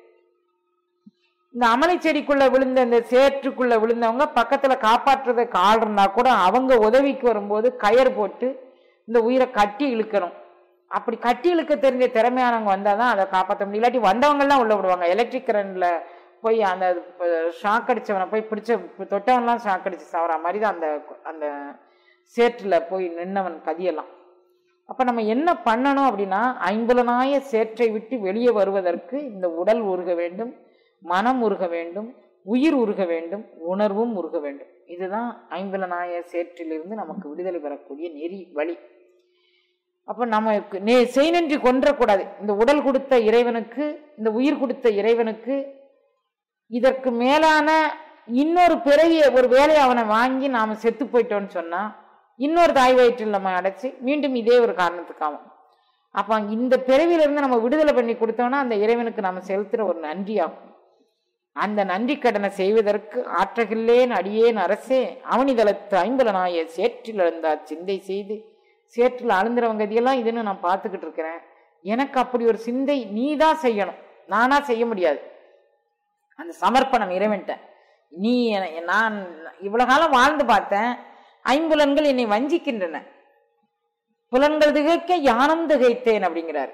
இந்த அமலை செடிக்குள்ள விழுந்த இந்த சேற்றுக்குள்ள விழுந்தவங்க பக்கத்துல காப்பாற்றுறதுக்கு ஆள் இருந்தா கூட அவங்க உதவிக்கு வரும்போது கயர் போட்டு இந்த உயிரை கட்டி இழுக்கணும் அப்படி கட்டி இழுக்க தெரிஞ்ச திறமையானவங்க வந்தாதான் அதை காப்பாற்ற முடியும் இல்லாட்டி வந்தவங்க எல்லாம் உள்ள விடுவாங்க எலக்ட்ரிக் கரண்ட்ல போய் அந்த ஷாக் அடிச்சவனை போய் பிடிச்ச தொட்டவன்லாம் ஷாக் அடிச்சு சாவற மாதிரி தான் அந்த அந்த சேற்றுல போய் நின்னவன் கதியெல்லாம் அப்ப நம்ம என்ன பண்ணணும் அப்படின்னா ஐம்புலனாய சேற்றை விட்டு வெளியே வருவதற்கு இந்த உடல் உருக வேண்டும் மனம் உருக வேண்டும் உயிர் உருக வேண்டும் உணர்வும் உருக வேண்டும் இதுதான் ஐம்புலனாய சேற்றிலிருந்து நமக்கு விடுதலை பெறக்கூடிய நெறி வழி அப்ப நமக்கு நே செய் நன்றி கொன்றக்கூடாது இந்த உடல் கொடுத்த இறைவனுக்கு இந்த உயிர் கொடுத்த இறைவனுக்கு இதற்கு மேலான இன்னொரு பிறவிய ஒரு வேலையை அவனை வாங்கி நாம செத்து போயிட்டோம்னு சொன்னா இன்னொரு தாய் வயிற்றில் நம்ம அடைச்சு மீண்டும் இதே ஒரு காரணத்துக்காகும் அப்ப இந்த பிறவியில இருந்து நம்ம விடுதலை பண்ணி கொடுத்தோம்னா அந்த இறைவனுக்கு நாம செலுத்துற ஒரு நன்றியாகும் அந்த நன்றி கடனை செய்வதற்கு ஆற்றகில்லேன் அடியேன் அரசே அவனிதளத்து ஐம்பலனாய சேற்றில் எழுந்தா சிந்தை செய்து சேற்றில் அழுந்துறவங்க இதெல்லாம் இதுன்னு நான் பார்த்துக்கிட்டு இருக்கிறேன் எனக்கு அப்படி ஒரு சிந்தை நீ தான் செய்யணும் நானா செய்ய முடியாது அந்த சமர்ப்பணம் இறைவன்ட்ட நீ என- நான் இவ்வளவு காலம் வாழ்ந்து பார்த்தேன் ஐம்புலன்கள் என்னை வஞ்சிக்கின்றன புலன்கள் திகைக்க யானம் திகைத்தேன் அப்படிங்கிறார்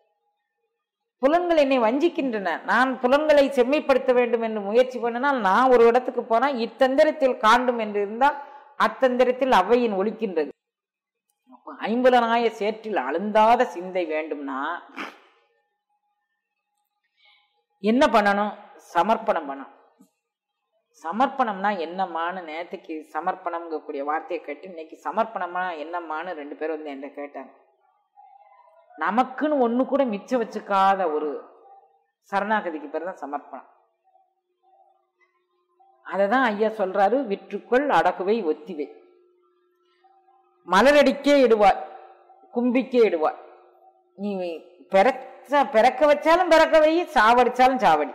புலன்கள் என்னை வஞ்சிக்கின்றன நான் புலன்களை செம்மைப்படுத்த வேண்டும் என்று முயற்சி பண்ணினால் நான் ஒரு இடத்துக்கு போனா இத்தந்திரத்தில் காண்டும் என்று இருந்தால் அத்தந்திரத்தில் அவையின் ஒலிக்கின்றது அப்ப ஐம்புலனாய சேற்றில் அழுந்தாத சிந்தை வேண்டும்னா என்ன பண்ணணும் சமர்ப்பணம் பண்ணணும் சமர்ப்பணம்னா என்னம்மான்னு நேற்றுக்கு சமர்ப்பணம்ங்கக்கூடிய வார்த்தையை கேட்டு இன்னைக்கு சமர்ப்பணம்னா என்னம்மான்னு ரெண்டு பேரும் வந்து என்கிட்ட கேட்டாங்க நமக்குன்னு ஒண்ணு கூட மிச்சம் வச்சுக்காத ஒரு சரணாகதிக்கு பேர் தான் சமர்ப்பணம் அதை தான் ஐயா சொல்றாரு விற்றுக்கொள் அடகுவை ஒத்திவை மலரடிக்கே இடுவாய் கும்பிக்கே இடுவாய் நீ பிறச்ச பிறக்க வச்சாலும் பிறக்க வை சாவடிச்சாலும் சாவடி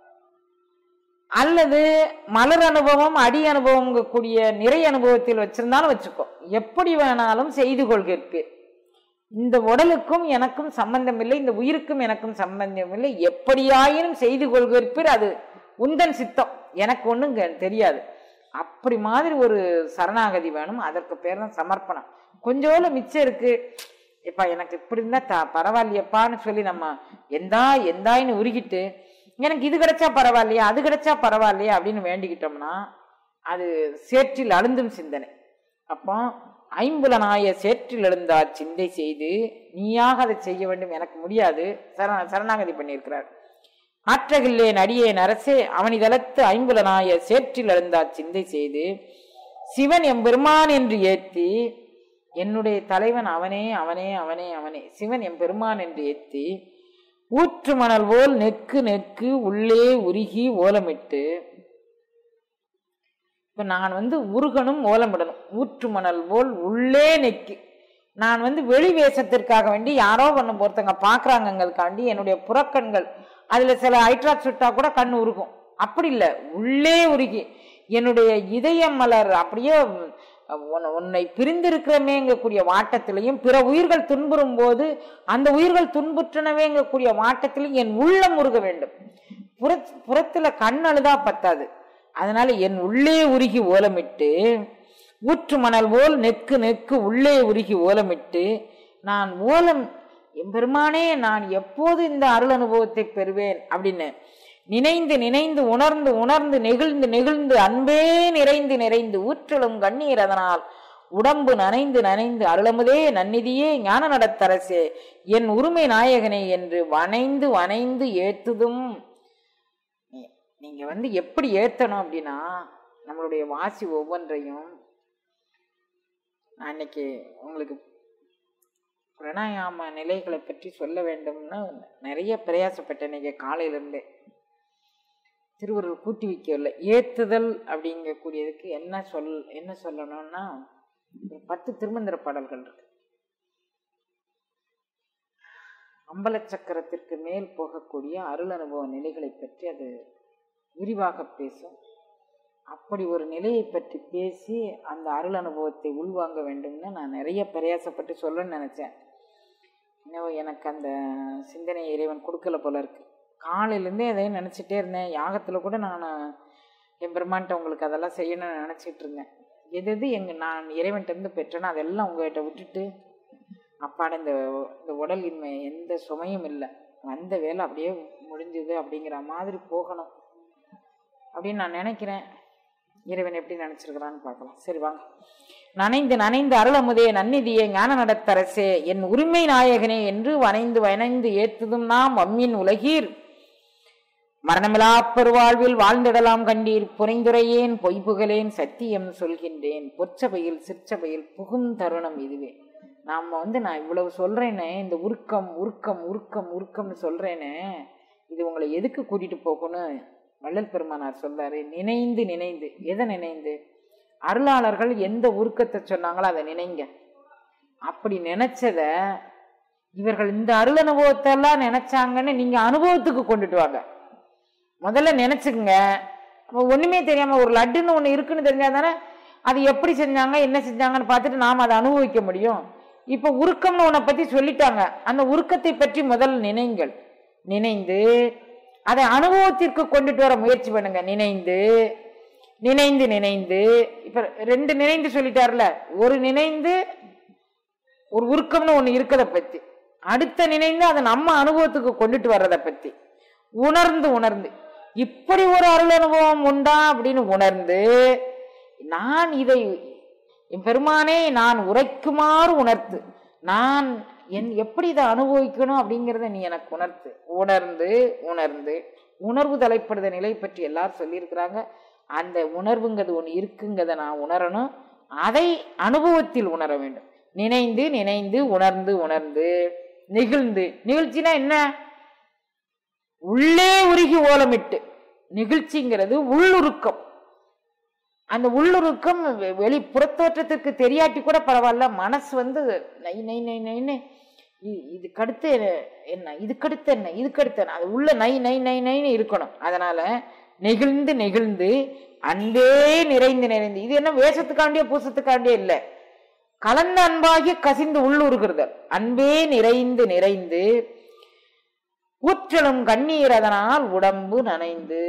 அல்லது மலர் அனுபவம் அடி அனுபவம் கூடிய நிறை அனுபவத்தில் வச்சிருந்தாலும் வச்சுக்கோ எப்படி வேணாலும் செய்து கொள்கிறேன் இந்த உடலுக்கும் எனக்கும் சம்பந்தம் இல்லை இந்த உயிருக்கும் எனக்கும் சம்பந்தம் இல்லை எப்படியாயினும் செய்து கொள்கிறீர் அது உந்தன் சித்தம் எனக்கு ஒன்றும் தெரியாது அப்படி மாதிரி ஒரு சரணாகதி வேணும் அதற்கு பேர் தான் சமர்ப்பணம் கொஞ்சோல மிச்சம் இருக்கு இப்ப எனக்கு இப்படி இருந்தா த பரவாயில்லையப்பான்னு சொல்லி நம்ம எந்தா எந்தாயின்னு உருகிட்டு எனக்கு இது கிடைச்சா பரவாயில்லையா அது கிடைச்சா பரவாயில்லையா அப்படின்னு வேண்டிக்கிட்டோம்னா அது சேற்றில் அழுந்தும் சிந்தனை அப்போ ஐம்புலனாய சேற்றில் எழுந்தார் சிந்தை செய்து நீயாக அதை செய்ய வேண்டும் எனக்கு முடியாது சரண சரணாகதி பண்ணியிருக்கிறார் ஆற்றகில்லேன் அடியேன் அரசே அவனிதளத்து ஐம்புலனாய சேற்றில் எழுந்தார் சிந்தை செய்து சிவன் எம்பெருமான் என்று ஏத்தி என்னுடைய தலைவன் அவனே அவனே அவனே அவனே சிவன் எம்பெருமான் என்று ஏத்தி ஊற்று மணல் போல் நெக்கு நெக்கு உள்ளே உருகி ஓலமிட்டு இப்ப நான் வந்து உருகணும் ஓலமிடணும் ஊற்று மணல் போல் உள்ளே நெக்கு நான் வந்து வெளி வேஷத்திற்காக வேண்டி யாரோ பண்ண ஒருத்தங்க பாக்குறாங்கங்களுக்காண்டி என்னுடைய புறக்கண்கள் அதுல சில ஹைட்ராக்ஸ் விட்டா கூட கண் உருகும் அப்படி இல்லை உள்ளே உருகி என்னுடைய இதய மலர் அப்படியே உன்னை- உன்னை பிரிந்திருக்கிறமேங்கக்கூடிய வாட்டத்திலையும் பிற உயிர்கள் துன்புறும் போது அந்த உயிர்கள் துன்புற்றனவேங்கக்கூடிய வாட்டத்திலும் என் உள்ளம் உருக வேண்டும் புற புறத்துல கண் அழுதா பத்தாது அதனால என் உள்ளே உருகி ஓலமிட்டு ஊற்று மணல் போல் நெக்கு நெக்கு உள்ளே உருகி ஓலமிட்டு நான் ஓலம் எம்பெருமானே நான் எப்போது இந்த அருள் அனுபவத்தை பெறுவேன் அப்படின்னு நினைந்து நினைந்து உணர்ந்து உணர்ந்து நெகிழ்ந்து நெகிழ்ந்து அன்பே நிறைந்து நிறைந்து ஊற்றலும் கண்ணீர் அதனால் உடம்பு நனைந்து நனைந்து அருளமுதே நன்னிதியே ஞான நடத்தரசே என் உரிமை நாயகனே என்று வனைந்து வனைந்து ஏத்துதும் நீ- நீங்க வந்து எப்படி ஏத்தணும் அப்படின்னா நம்மளுடைய வாசி ஒவ்வொன்றையும் நான் இன்னைக்கு உங்களுக்கு பிரணாயாம நிலைகளை பற்றி சொல்ல வேண்டும்னு நிறைய பிரயாசப்பட்டேன் இன்னைக்கு காலையிலேருந்தே திருவருள் கூட்டி வைக்கவில்லை ஏத்துதல் அப்படிங்கக்கூடியதுக்கு என்ன சொல் என்ன சொல்லணும்னா ஒரு பத்து திருமந்திர பாடல்கள் இருக்கு அம்பல சக்கரத்திற்கு மேல் போகக்கூடிய அருள் அனுபவ நிலைகளை பற்றி அது விரிவாக பேசும் அப்படி ஒரு நிலையை பற்றி பேசி அந்த அருள் அனுபவத்தை உள்வாங்க வேண்டும்னு நான் நிறைய பிரயாசப்பட்டு சொல்லணும்னு நினச்சேன் இன்னும் எனக்கு அந்த சிந்தனை இறைவன் கொடுக்கல போல இருக்கு காலையிலேருந்தே அதையும் நினச்சிட்டே இருந்தேன் யாகத்தில் கூட நான் என் பெருமான்ட்ட உங்களுக்கு அதெல்லாம் செய்யணும்னு நினச்சிட்டு இருந்தேன் எது எது எங்கள் நான் இறைவன்ட்ட இருந்து பெற்றேனோ அதெல்லாம் உங்ககிட்ட விட்டுட்டு அப்பாட இந்த இந்த உடல் இன்மை எந்த சுமையும் இல்லை வந்த வேலை அப்படியே முடிஞ்சுது அப்படிங்கிற மாதிரி போகணும் அப்படின்னு நான் நினைக்கிறேன் இறைவன் எப்படி நினைச்சிருக்கிறான்னு பார்க்கலாம் சரி வாங்க நனைந்து நனைந்து அருளமுதே நன்னிதியே ஞான நடத்தரசே என் உரிமை நாயகனே என்று வனைந்து வனைந்து ஏத்துதும் நாம் அம்மின் உலகீர் மரணமிலா பெருவாழ்வில் வாழ்ந்திடலாம் கண்டீர் புனைந்துரையேன் பொய்புகழேன் சத்தியம் சொல்கின்றேன் பொற்சபையில் சிற்சபையில் புகும் தருணம் இதுவே நாம வந்து நான் இவ்வளவு சொல்றேனே இந்த உருக்கம் உருக்கம் உருக்கம் உருக்கம்னு சொல்றேனே இது உங்களை எதுக்கு கூட்டிட்டு போகணும் வள்ளல் பெருமானார் சொல்றாரு நினைந்து நினைந்து எதை நினைந்து அருளாளர்கள் எந்த உருக்கத்தை சொன்னாங்களோ அதை நினைங்க அப்படி நினைச்சத இவர்கள் இந்த அருள் அனுபவத்தை எல்லாம் நினைச்சாங்கன்னு நீங்க அனுபவத்துக்கு கொண்டுட்டு வாங்க முதல்ல நினைச்சுக்குங்க அப்ப ஒண்ணுமே தெரியாம ஒரு லட்டுன்னு ஒண்ணு இருக்குன்னு தெரிஞ்சாதானே அது எப்படி செஞ்சாங்க என்ன செஞ்சாங்கன்னு பார்த்துட்டு நாம அதை அனுபவிக்க முடியும் இப்ப உருக்கம்னு உன்னை பத்தி சொல்லிட்டாங்க அந்த உருக்கத்தை பற்றி முதல் நினைங்கள் நினைந்து அதை அனுபவத்திற்கு கொண்டுட்டு வர முயற்சி பண்ணுங்க நினைந்து நினைந்து நினைந்து இப்ப ரெண்டு நினைந்து சொல்லிட்டார்ல ஒரு நினைந்து ஒரு உருக்கம்னு ஒண்ணு இருக்கத பத்தி அடுத்த நினைந்து அதை நம்ம அனுபவத்துக்கு கொண்டுட்டு வர்றத பத்தி உணர்ந்து உணர்ந்து இப்படி ஒரு அருள் அனுபவம் உண்டா அப்படின்னு உணர்ந்து நான் இதை என் பெருமானே நான் உரைக்குமாறு உணர்த்து நான் என் எப்படி இதை அனுபவிக்கணும் அப்படிங்கிறத நீ எனக்கு உணர்த்து உணர்ந்து உணர்ந்து உணர்வு தலைப்படுத நிலை பற்றி எல்லாரும் சொல்லியிருக்கிறாங்க அந்த உணர்வுங்கிறது ஒன்று இருக்குங்கிறத நான் உணரணும் அதை அனுபவத்தில் உணர வேண்டும் நினைந்து நினைந்து உணர்ந்து உணர்ந்து நெகிழ்ந்து நிகழ்ச்சினா என்ன உள்ளே உருகி ஓலமிட்டு நிகழ்ச்சிங்கிறது உள்ளுருக்கம் அந்த உள்ளுருக்கம் வெ- வெளி புறத்தோற்றத்திற்கு தெரியாட்டி கூட பரவாயில்ல மனசு வந்து நை நை நை நைன்னு இ- இதுக்கடுத்து என்ன இதுக்கடுத்து என்ன இதுக்கடுத்து என்ன அது உள்ள நை நை நை நைன்னு இருக்கணும் அதனால நெகிழ்ந்து நெகிழ்ந்து அன்பே நிறைந்து நிறைந்து இது என்ன வேஷத்துக்காண்டியோ பூசத்துக்காண்டியோ இல்லை கலந்த அன்பாகி கசிந்து உள்ளுருகிறது அன்பே நிறைந்து நிறைந்து ஊற்றலும் கண்ணீர் அதனால் உடம்பு நனைந்து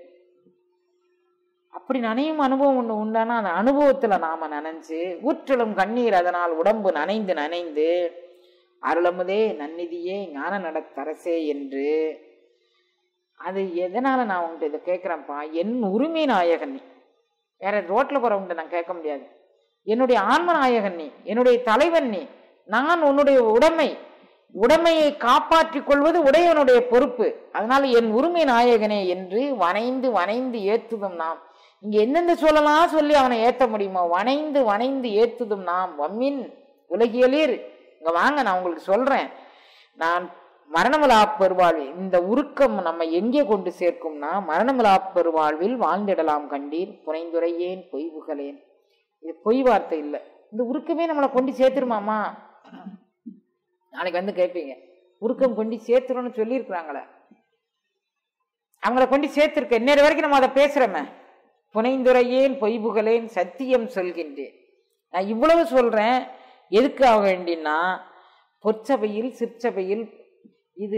அப்படி நனையும் அனுபவம் ஒன்று உண்டானா அந்த அனுபவத்துல நாம நனைஞ்சு ஊற்றலும் கண்ணீர் அதனால் உடம்பு நனைந்து நனைந்து அருளமுதே நன்னிதியே ஞான நடத்தரசே என்று அது எதனால நான் உங்கள்கிட்ட இதை கேட்குறேன்ப்பா என் உரிமை நாயகன் நீ வேற ரோட்ல போறவங்கள்ட்ட நான் கேட்க முடியாது என்னுடைய ஆன்ம நாயகன் நீ என்னுடைய தலைவன் நீ நான் உன்னுடைய உடைமை உடைமையை காப்பாற்றிக் கொள்வது உடையவனுடைய பொறுப்பு அதனால என் உரிமை நாயகனே என்று வனைந்து வனைந்து ஏத்துதும் நாம் இங்க எந்தெந்த சொல்லலாம் சொல்லி அவனை ஏத்த முடியுமோ வனைந்து வனைந்து ஏத்துதும் நாம் வம்மின் உலகியலீர் இங்க வாங்க நான் உங்களுக்கு சொல்றேன் நான் மரணமிலா பெருவாழ்வில் இந்த உருக்கம் நம்ம எங்கே கொண்டு சேர்க்கும்னா மரணமிலா பெருவாழ்வில் வாழ்ந்திடலாம் கண்டீர் புனைந்துரையேன் பொய் புகழேன் இது பொய் வார்த்தை இல்லை இந்த உருக்கமே நம்மளை கொண்டு சேர்த்துருமாமா நாளைக்கு வந்து கேட்பீங்க உருக்கம் கொண்டு சேர்த்துரும்னு சொல்லியிருக்கிறாங்களே அவங்கள கொண்டு சேர்த்திருக்க இன்னொரு வரைக்கும் நம்ம அதை பேசுறோமே புனைந்துரையேன் பொய் புகழேன் சத்தியம் சொல்கின்றேன் நான் இவ்வளவு சொல்றேன் எதுக்காக வேண்டினா பொற்சபையில் சிற்சபையில் இது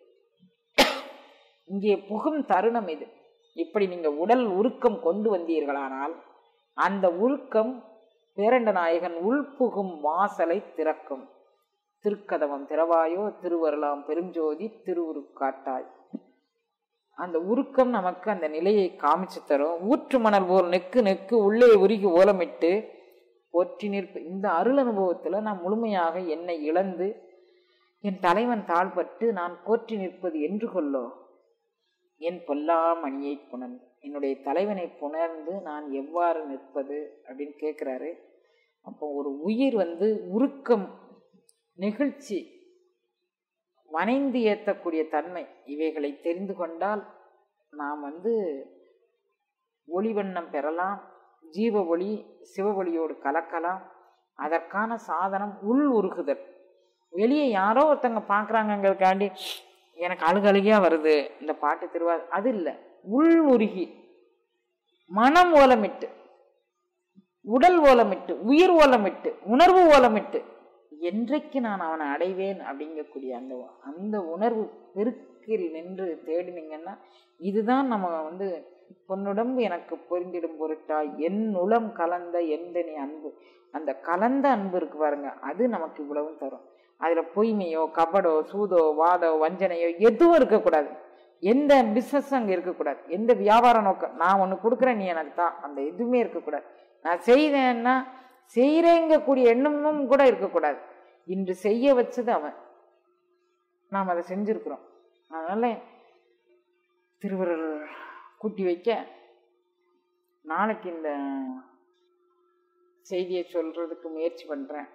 இங்கே புகும் தருணம் இது இப்படி நீங்க உடல் உருக்கம் கொண்டு வந்தீர்களானால் அந்த உருக்கம் பேரண்ட நாயகன் உள்புகும் வாசலை திறக்கும் திருக்கதவம் திறவாயோ திருவருளாம் பெருஞ்சோதி திருவுருக்காட்டாய் அந்த உருக்கம் நமக்கு அந்த நிலையை காமிச்சு தரும் ஊற்று மணல் போல் நெக்கு நெக்கு உள்ளே உருகி ஓலமிட்டு போற்றி நிற்ப இந்த அருள் அனுபவத்துல நான் முழுமையாக என்னை இழந்து என் தலைவன் தாழ்பட்டு நான் போற்றி நிற்பது என்று கொள்ளோ என் பொல்லா மணியை புணர்ந்து என்னுடைய தலைவனை புணர்ந்து நான் எவ்வாறு நிற்பது அப்படின்னு கேட்குறாரு அப்போ ஒரு உயிர் வந்து உருக்கம் நெகிழ்ச்சி வனைந்து ஏற்றக்கூடிய தன்மை இவைகளை தெரிந்து கொண்டால் நாம் வந்து ஒளிவண்ணம் பெறலாம் ஜீவ ஒளி சிவ ஒளியோடு கலக்கலாம் அதற்கான சாதனம் உள் உருகுதல் வெளியே யாரோ ஒருத்தங்க பார்க்குறாங்கங்கிறதுக்காண்டி எனக்கு அழுகழுகியா வருது இந்த பாட்டு திருவா அது இல்லை உள் உருகி மனம் ஓலமிட்டு உடல் ஓலமிட்டு உயிர் ஓலமிட்டு உணர்வு ஓலமிட்டு என்றைக்கு நான் அவனை அடைவேன் அப்படிங்கக்கூடிய அந்த அந்த உணர்வு பெருக்கில் நின்று தேடினீங்கன்னா இதுதான் நம்ம வந்து பொன்னுடம்பு எனக்கு பொருந்திடும் பொருட்டாய் என் உளம் கலந்த எந்த நீ அன்பு அந்த கலந்த அன்பு இருக்கு பாருங்க அது நமக்கு இவ்வளவும் தரும் அதுல பொய்மையோ கபடோ சூதோ வாதோ வஞ்சனையோ எதுவும் இருக்கக்கூடாது எந்த பிஸ்னஸும் அங்கே இருக்கக்கூடாது எந்த வியாபார நோக்கம் நான் ஒன்று கொடுக்குறேன் நீ எனக்கு தான் அந்த எதுவுமே இருக்கக்கூடாது நான் செய்தேன்னா செய்கிறேங்கக்கூடிய எண்ணமும் கூட இருக்கக்கூடாது இன்று செய்ய வச்சது அவன் நாம் அதை செஞ்சுருக்குறோம் அதனால திருவருள் கூட்டி வைக்க நாளைக்கு இந்த செய்தியை சொல்றதுக்கு முயற்சி பண்ணுறேன்